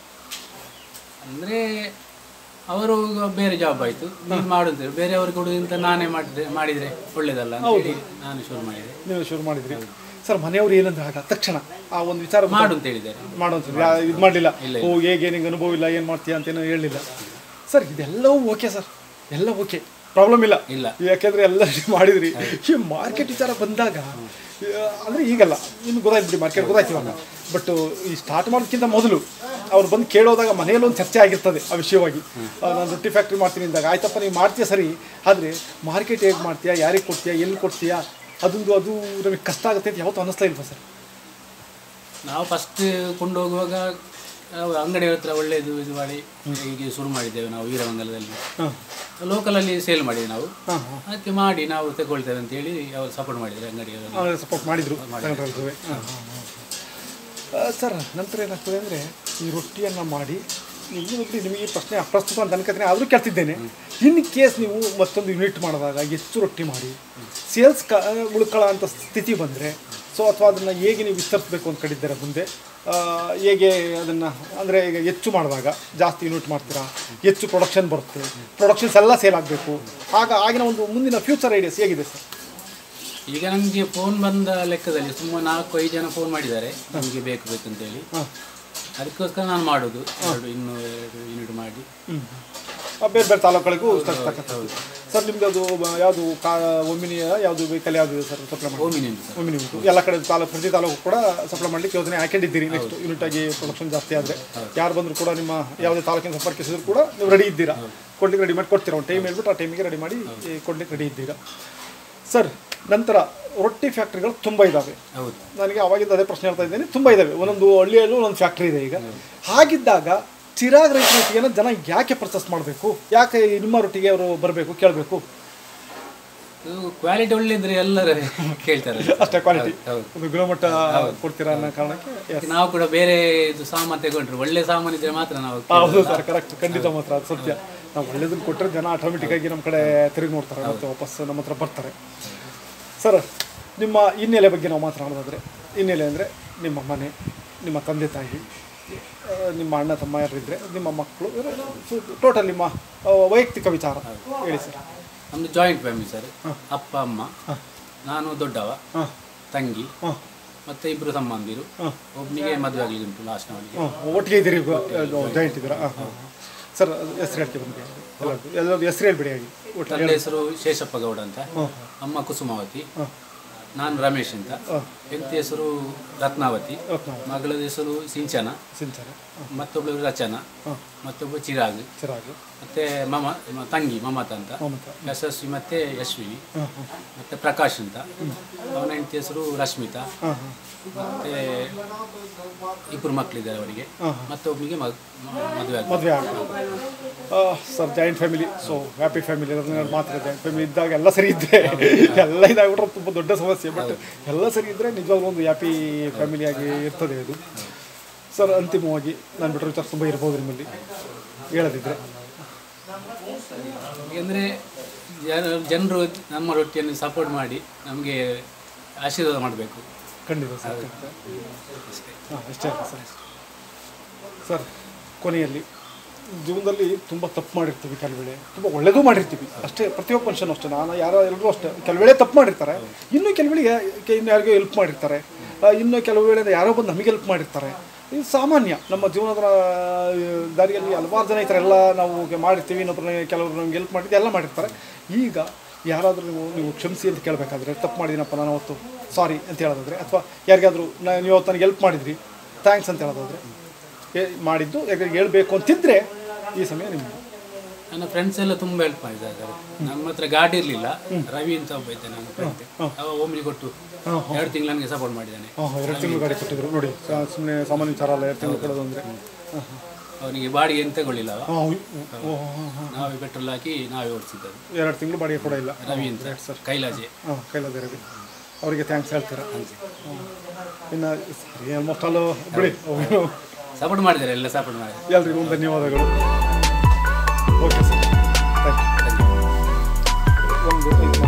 ಅಂದರೆ ಅವರು ಈಗ ಬೇರೆ ಜಾಬ್ ಆಯಿತು ನೀನು ಮಾಡು ಅಂತ ಹೇಳಿ ಬೇರೆಯವ್ರಿಗೆ ಕೊಡುವುದಂತ ನಾನೇ ಮಾಡಿದ್ರೆ ಮಾಡಿದರೆ ಒಳ್ಳೇದಲ್ಲ ಅಂತ ಹೇಳಿ ನಾನು ಶುರು ಮಾಡಿದೆ ನೀವು ಶುರು ಮಾಡಿದ್ರಿ ಸರ್ ಮನೆಯವರು ಏನಂದ್ರೆ ಆಗ ತಕ್ಷಣ ಆ ಒಂದು ವಿಚಾರ ಮಾಡು ಅಂತ ಹೇಳಿದ್ದಾರೆ ಮಾಡೋಂಥದ್ದು ಯಾ ಇದು ಮಾಡಲಿಲ್ಲ ಓ ಹೇಗೆ ನಿಂಗೆ ಅನುಭವ ಇಲ್ಲ ಏನು ಮಾಡ್ತೀಯ ಅಂತೇನೋ ಹೇಳಲಿಲ್ಲ ಸರ್ ಇದೆಲ್ಲವೂ ಓಕೆ ಸರ್ ಎಲ್ಲ ಓಕೆ ಪ್ರಾಬ್ಲಮ್ ಇಲ್ಲ ಇಲ್ಲ ಯಾಕೆಂದ್ರೆ ಎಲ್ಲ ಮಾಡಿದ್ರಿ ಈ ಮಾರ್ಕೆಟ್ ವಿಚಾರ ಬಂದಾಗ ಆ, ಅಂದ್ರೆ ಈಗಲ್ಲ ನಿಮ್ಗೆ ಗೊತ್ತಾಯ್ತು ಬಿಡಿ ಮಾರ್ಕೆಟ್ ಗೊತ್ತಾಯ್ತು ಇವಾಗ ಬಟ್ ಈ ಸ್ಟಾರ್ಟ್ ಮಾಡೋದಕ್ಕಿಂತ ಮೊದಲು ಅವ್ರು ಬಂದು ಕೇಳೋದಾಗ ಮನೆಯಲ್ಲಿ ಒಂದು ಚರ್ಚೆ ಆಗಿರ್ತದೆ ಆ ವಿಷಯವಾಗಿ ಆ, ನಾನು ರೊಟ್ಟಿ ಫ್ಯಾಕ್ಟ್ರಿ ಮಾಡ್ತೀನಿ ಅಂದಾಗ ಆಯ್ತಪ್ಪ ನೀವು ಮಾಡ್ತೀಯ ಸರಿ ಆದರೆ ಮಾರ್ಕೆಟ್ ಹೇಗೆ ಮಾಡ್ತೀಯಾ ಯಾರಿಗೆ ಕೊಡ್ತೀಯಾ ಎಲ್ಲಿ ಕೊಡ್ತೀಯಾ ಅದೊಂದು ಅದು ನಮಗೆ ಕಷ್ಟ ಆಗುತ್ತೆ ಅಂತ ಯಾವತ್ತೂ ಅನ್ನಿಸ್ತಾ ಇಲ್ವಾ ಸರ್ ನಾವು ಫಸ್ಟ್ ಕೊಂಡೋಗುವಾಗ ನಾವು ಅಂಗಡಿಯ ಹತ್ರ ಒಳ್ಳೆಯದು ಇದು ಮಾಡಿ ಹೀಗೆ ಶುರು ಮಾಡಿದ್ದೇವೆ ನಾವು ವೀರಮಂಗಲದಲ್ಲಿ ಹಾಂ ಲೋಕಲಲ್ಲಿ ಸೇಲ್ ಮಾಡಿದ್ವಿ ನಾವು ಹಾಂ ಹಾಂ ಅದಕ್ಕೆ ಮಾಡಿ ನಾವು ತಗೊಳ್ತೇವೆ ಅಂತೇಳಿ ಅವರು ಸಪೋರ್ಟ್ ಮಾಡಿದ್ದಾರೆ ಅಂಗಡಿಯವರಲ್ಲಿ ಸಪೋರ್ಟ್ ಮಾಡಿದ್ರು ತಗೊಂಡ್ರೆ ಸರ್ ನಂತರ ಏನಾಗ್ತದೆ ಅಂದರೆ ಈ ರೊಟ್ಟಿಯನ್ನು ಮಾಡಿ ನೀವು ನೋಡಿ ನಿಮಗೆ ಈ ಪ್ರಶ್ನೆ ಅಪ್ರಸ್ತುತ ಅಂತ ಅನ್ಕೋತೀನಿ ಆದರೂ ಕೇಳ್ತಿದ್ದೇನೆ ಇನ್ ಕೇಸ್ ನೀವು ಮತ್ತೊಂದು ಯೂನಿಟ್ ಮಾಡಿದಾಗ ಹೆಚ್ಚು ರೊಟ್ಟಿ ಮಾಡಿ ಸೇಲ್ಸ್ ಕ ಉಳ್ಕೊಳ್ಳೋ ಅಂಥ ಸ್ಥಿತಿ ಬಂದರೆ ಸೊ ಅಥವಾ ಅದನ್ನು ಹೇಗೆ ನೀವು ವಿಸ್ತರಿಸಬೇಕು ಅಂತ ಕಡಿದ್ದಾರೆ ಮುಂದೆ ಆ, ಹೇಗೆ ಅದನ್ನು ಅಂದರೆ ಈಗ ಹೆಚ್ಚು ಮಾಡಿದಾಗ ಜಾಸ್ತಿ ಯೂನಿಟ್ ಮಾಡ್ತೀರಾ ಹೆಚ್ಚು ಪ್ರೊಡಕ್ಷನ್ ಬರುತ್ತೆ ಪ್ರೊಡಕ್ಷನ್ಸ್ ಎಲ್ಲ ಸೇಲ್ ಆಗಬೇಕು ಆಗ ಆಗಿನ ಒಂದು ಮುಂದಿನ ಫ್ಯೂಚರ್ ಐಡಿಯಾಸ್ ಹೇಗಿದೆ ಸರ್ ಈಗ ನಮಗೆ ಫೋನ್ ಬಂದ ಲೆಕ್ಕದಲ್ಲಿ ಸುಮಾರು ನಾಲ್ಕು ಐದು ಜನ ಫೋನ್ ಮಾಡಿದ್ದಾರೆ ನಮಗೆ ಬೇಕು ಬೇಕಂತೇಳಿ ಹಾಂ ಅದಕ್ಕೋಸ್ಕರ ನಾನು ಮಾಡೋದು ಎರಡು ಇನ್ನೂ ಎರಡು ಯೂನಿಟ್ ಮಾಡಿ ಹ್ಮ್. ಆ, ಬೇರೆ ಬೇರೆ ತಾಲೂಕುಗಳಿಗೂ ತರ್ತಕ್ಕಂಥದ್ದು ಸರ್ ನಿಮ್ದು ಅದು ಬ- ಯಾವುದು ಕಾ ಒಮ್ಮಿನಿಯ ಯಾವುದು ವೆಹಿಕಲ್ ಯಾವುದು ಇದೆ ಸರ್ ಸಪ್ಲೈ ಮಾಡಿ ಓಮಿನಿ ಉಂಟು ಸರ್ ಒಮ್ಮಿನಿ ಉಂಟು ಎಲ್ಲ ಕಡೆ ತಾಲೂಕು ಪ್ರತಿ ತಾಲೂಕು ಕೂಡ ಸಪ್ಲೈ ಮಾಡಲಿಕ್ಕೆ ಯೋಜನೆ ಹಾಕೊಂಡಿದ್ದೀರಿ ನೆಕ್ಸ್ಟ್ ಯೂನಿಟ್ ಆಗಿ ಪ್ರೊಡಕ್ಷನ್ ಜಾಸ್ತಿ ಆದರೆ ಯಾರು ಬಂದರೂ ಕೂಡ ನಿಮ್ಮ ಯಾವುದೇ ತಾಲೂಕಿನ ಸಂಪರ್ಕಿಸಿದ್ರು ಕೂಡ ನೀವು ರೆಡಿ ಇದ್ದೀರಾ ಕೊಡ್ಲಿಕ್ಕೆ ರೆಡಿ ಮಾಡಿ ಕೊಡ್ತೀರಾ ಒಂದು ಟೈಮ್ ಹೇಳ್ಬಿಟ್ಟು ಆ ಟೈಮಿಗೆ ರೆಡಿ ಮಾಡಿ ಈ, ಕೊಡ್ಲಿಕ್ಕೆ ರೆಡಿ ಇದ್ದೀರಾ ಸರ್ ನಂತರ ರೊಟ್ಟಿ ಫ್ಯಾಕ್ಟ್ರಿಗಳು ತುಂಬ ಇದ್ದಾವೆ ಹೌದು ನನಗೆ ಅವಾಗಿಂದ ಅದೇ ಪ್ರಶ್ನೆ ಹೇಳ್ತಾ ಇದ್ದೇನೆ ತುಂಬ ಇದ್ದಾವೆ ಒಂದೊಂದು ಹಳ್ಳಿಯಲ್ಲೂ ಒಂದೊಂದು ಫ್ಯಾಕ್ಟ್ರಿ ಇದೆ ಈಗ ಹಾಗಿದ್ದಾಗ ಚಿರಾಗ್ ರೈತರ ರೊಟ್ಟಿಗೆನ ಜನ ಯಾಕೆ ಪರ್ಚೇಸ್ ಮಾಡಬೇಕು ಯಾಕೆ ನಿಮ್ಮ ರೊಟ್ಟಿಗೆ ಅವರು ಬರಬೇಕು ಕೇಳಬೇಕು ಇದು ಕ್ವಾಲಿಟಿ ಒಳ್ಳೆದಿದ್ರೆ ಎಲ್ಲರೂ ಕೇಳ್ತಾರೆ ಅಷ್ಟೇ ಕ್ವಾಲಿಟಿ ಹೌದು. ಒಂದು ಗುಣಮಟ್ಟ ಕೊಡ್ತೀರಾ ಅನ್ನೋ ಕಾರಣಕ್ಕೆ yes. ನಾವು ಕೂಡ ಬೇರೆ ಇದು ಸಾಮಾನು ತಗೊಂಡ್ರೆ ಒಳ್ಳೆ ಸಾಮಾನು ಇದ್ರೆ ಮಾತ್ರ ನಾವು ಹೌದು ಸರ್ ಕರೆಕ್ಟ್ ಖಂಡಿತ ಮಾತ್ರ ಅದು ಸತ್ಯ ನಾವು ಒಳ್ಳೇದನ್ನು ಕೊಟ್ಟರೆ ಜನ ಆಟೋಮೆಟಿಕ್ ಆಗಿ ನಮ್ಮ ಕಡೆ ತಿರುಗಿ ನೋಡ್ತಾರೆ ಮತ್ತೆ ವಾಪಸ್ ನಮ್ಮ ಹತ್ರ ಬರ್ತಾರೆ ಸರ್ ನಿಮ್ಮ ಹಿನ್ನೆಲೆ ಬಗ್ಗೆ ನಾವು ಮಾತನಾಡೋದಾದ್ರೆ ಹಿನ್ನೆಲೆ ಅಂದರೆ ನಿಮ್ಮ ಮನೆ ನಿಮ್ಮ ತಂದೆ ತಾಯಿ ಆ, ನಿಮ್ಮ ಅಣ್ಣ ತಮ್ಮ ಯಾರಿದ್ರೆ ನಿಮ್ಮ ಮಕ್ಕಳು ಟೋಟಲ್ ನಿಮ್ಮ ಆ, ವೈಯಕ್ತಿಕ ವಿಚಾರ ಹೇಳಿ ಸರ್ ನಮ್ದು ಜಾಯಿಂಟ್ ಫ್ಯಾಮಿಲಿ ಸರ್ ಅಪ್ಪ ಅಮ್ಮ ನಾನು ದೊಡ್ಡವ ಹಾಂ ತಂಗಿ ಹಾಂ ಮತ್ತೆ ಇಬ್ರು ಸಂಬಂಧಿರು ಹಾಂ ಒಬ್ಬನಿಗೆ ಮದುವೆ ಆಗಲಿ ಉಂಟು ಲಾಸ್ಟ್ ಅವನಿಗೆ ಹಾಂ ಒಟ್ಟಿಗೆ ಇದ್ದೀರಿ ಜಾಯಿಂಟ್ ಇದ್ದೀರಾ ಹಾಂ ಹಾಂ ಸರ್ ಹೆಸರು ಹೇಳ್ತೀವಿ ಬಂದು ಎಲ್ಲರದ್ದು ಎಲ್ಲರದ್ದು ಹೆಸರು ಹೇಳ್ಬಿಡಿ ಆಗಿ ಒಟ್ಟು ತಂದೆ ಹೆಸರು ಶೇಷಪ್ಪ ಗೌಡ ಅಂತ ಹಾಂ ಅಮ್ಮ ಕುಸುಮಾವತಿ ಹಾಂ ನಾನು ರಮೇಶ್ ಅಂತ ಹಾಂ ಹೆಂಡತಿ ಹೆಸರು ರತ್ನಾವತಿ ರತ್ನ ಮಗಳ ಹೆಸರು ಸಿಂಚನ ಸಿಂಚನ ಮತ್ತೊಬ್ಬಳು ರಚನ ಹಾಂ ಮತ್ತೊಬ್ಬ ಚಿರಾಗ್ ಚಿರಾಗು ಮತ್ತೆ ಮಮ ಮ- ತಂಗಿ ಮಮತಾ ಅಂತ ಮಮತಾ ಯಶಸ್ವಿ ಮತ್ತೆ ಯಶ್ವಿನಿ ಹಾಂ ಹಾಂ ಮತ್ತೆ ಪ್ರಕಾಶ್ ಅಂತ ಅವನ ಹೆಂಡತಿ ಹೆಸರು ರಶ್ಮಿತಾ ಹಾಂ ಹಾಂ ಮತ್ತೆ ಇಬ್ಬರು ಮಕ್ಕಳಿದ್ದಾರೆ ಅವರಿಗೆ ಹಾಂ ಮತ್ತೊಬ್ಬನಿಗೆ ಮದುವೆ ಆಗಿದೆ ಮದುವೆ ಆಗಬೇಕು sir joint family so happy family ಮಾತ್ರ ಜಾಯಿಂಟ್ ಫ್ಯಾಮಿಲಿ ಇದ್ದಾಗ ಎಲ್ಲ ಸರಿ ಇದ್ದರೆ ಎಲ್ಲ ಇದಾಗ್ಬಿಟ್ರೆ ತುಂಬ ದೊಡ್ಡ ಸಮಸ್ಯೆ ಬಟ್ ಎಲ್ಲ ಸರಿ ಇದ್ದರೆ ನಿಜವಾಗ್ಲೂ ಒಂದು ಹ್ಯಾಪಿ ಫ್ಯಾಮಿಲಿಯಾಗಿ ಇರ್ತದೆ ಅದು ಸರ್ ಅಂತಿಮವಾಗಿ ನಾನು ಬಿಟ್ಟರೆ ವಿಚಾರ ತುಂಬ ಇರ್ಬೋದು ನಿಮ್ಮಲ್ಲಿ ಹೇಳದಿದ್ದರೆ ಯಾಕೆಂದರೆ ಜನರು ನಮ್ಮ ರೊಟ್ಟಿಯನ್ನು ಸಪೋರ್ಟ್ ಮಾಡಿ ನಮಗೆ ಆಶೀರ್ವಾದ ಮಾಡಬೇಕು ಖಂಡಿತ ಸರ್ ಖಂಡಿತ ಹಾಂ ಅಷ್ಟೇ ಅಲ್ಲ ಸರ್ ಸರ್ ಕೊನೆಯಲ್ಲಿ ಜೀವನದಲ್ಲಿ ತುಂಬ ತಪ್ಪು ಮಾಡಿರ್ತೀವಿ ಕೆಲವು ವೇಳೆ ತುಂಬ ಒಳ್ಳೆಯದೂ ಮಾಡಿರ್ತೀವಿ ಅಷ್ಟೇ ಪ್ರತಿಯೊಬ್ಬ ಮನುಷ್ಯನೂ ಅಷ್ಟೇ ನಾನು ಯಾರು ಎಲ್ಲರೂ ಅಷ್ಟೇ ಕೆಲವು ವೇಳೆ ತಪ್ಪು ಮಾಡಿರ್ತಾರೆ ಇನ್ನೂ ಕೆಲವು ವೇಳೆ ಯಾ- ಇನ್ನು ಯಾರಿಗೋ ಹೆಲ್ಪ್ ಮಾಡಿರ್ತಾರೆ ಆ, ಇನ್ನೂ ಕೆಲವು ವೇಳೆ ಯಾರೋ ಬಂದು ನಮಗೆ ಹೆಲ್ಪ್ ಮಾಡಿರ್ತಾರೆ ಇದು ಸಾಮಾನ್ಯ ನಮ್ಮ ಜೀವನದ ಆ, ದಾರಿಯಲ್ಲಿ ಹಲವಾರು ಜನ ಈ ಥರ ಎಲ್ಲ ನಾವು ಮಾಡಿರ್ತೀವಿ ಇನ್ನೊಬ್ಬರನ್ನ ಕೆಲವರು ನಮ್ಗೆ ಹೆಲ್ಪ್ ಮಾಡಿದ್ದು ಎಲ್ಲ ಮಾಡಿರ್ತಾರೆ ಈಗ ಯಾರಾದರೂ ನೀವು ನೀವು ಕ್ಷಮಿಸಿ ಅಂತ ಕೇಳಬೇಕಾದ್ರೆ ತಪ್ಪು ಮಾಡಿದ್ದೀನಪ್ಪ ನಾನು ಅವತ್ತು ಸಾರಿ ಅಂತ ಹೇಳೋದಾದ್ರೆ ಅಥವಾ ಯಾರಿಗಾದರೂ ನಾ ನೀವು ಅವತ್ತು ನನಗೆ ಹೆಲ್ಪ್ ಮಾಡಿದ್ರಿ ಥ್ಯಾಂಕ್ಸ್ ಅಂತ ಹೇಳೋದಾದ್ರೆ ಏ ಮಾಡಿದ್ದು ಯಾರಿಗೆ ಹೇಳ್ಬೇಕು ಅಂತಿದ್ರೆ ಈ ಸಮಯ ನಿಮ್ಮದು ನನ್ನ ಫ್ರೆಂಡ್ಸ್ ಎಲ್ಲ ತುಂಬ ಹೆಲ್ಪ್ ಮಾಡಿದ್ದಾರೆ ಸರ್ ನಮ್ಮ ಹತ್ರ ಗಾಡಿ ಇರಲಿಲ್ಲ ರವಿ ಅಂತ ಒಬ್ಬ ಇದ್ದ ನನ್ನ ಫ್ರೆಂಡ್ ಅವ ಒಮ್ಮೆ ಕೊಟ್ಟು ಹಾಂ ಎರಡು ತಿಂಗಳು ನನಗೆ ಸಪೋರ್ಟ್ ಮಾಡಿದ್ದಾನೆ ಹಾಂ ಎರಡು ತಿಂಗಳು ಗಾಡಿ ಕೊಟ್ಟಿದ್ರು ನೋಡಿ ಸುಮ್ಮನೆ ಸಾಮಾನ್ಯ ವಿಚಾರ ಅಲ್ಲ ಎರಡು ತಿಂಗಳು ಕೊಡೋದು ಅಂದರೆ ಹಾಂ ಅವನಿಗೆ ಬಾಡಿಗೆ ಏನು ತಗೊಳ್ಳಿಲ್ಲ ಅವ ಹಾಂ ಹಾಂ ಹಾಂ ನಾವೇ ಪೆಟ್ರೋಲ್ ಹಾಕಿ ನಾವೇ ಓಡಿಸಿದ್ದದು ಎರಡು ತಿಂಗಳು ಬಾಡಿಗೆ ಕೂಡ ಇಲ್ಲ ರವಿ ಅಂತ ಸರ್ ಕೈಲಾಜೆ ಹಾಂ ಕೈಲಾದ ರವಿ ಅವರಿಗೆ ಥ್ಯಾಂಕ್ಸ್ ಹೇಳ್ತೀರಾ ಹ್ಮ್. ಇನ್ನು ಸರಿ ಆಲ್ಮೋಸ್ಟ್ ಅಲ್ಲೂ ಬಿಡಿ ಅವ್ರು ಸಪೋರ್ಟ್ ಮಾಡಿದ್ದಾರೆ ಎಲ್ಲ ಸಪೋರ್ಟ್ ಮಾಡಿದ್ದಾರೆ ಎಲ್ರಿಗೂ ಒಂದು ಧನ್ಯವಾದಗಳು ಓಕೆ ಸರ್ ಥ್ಯಾಂಕ್ ಯು ಒಂದು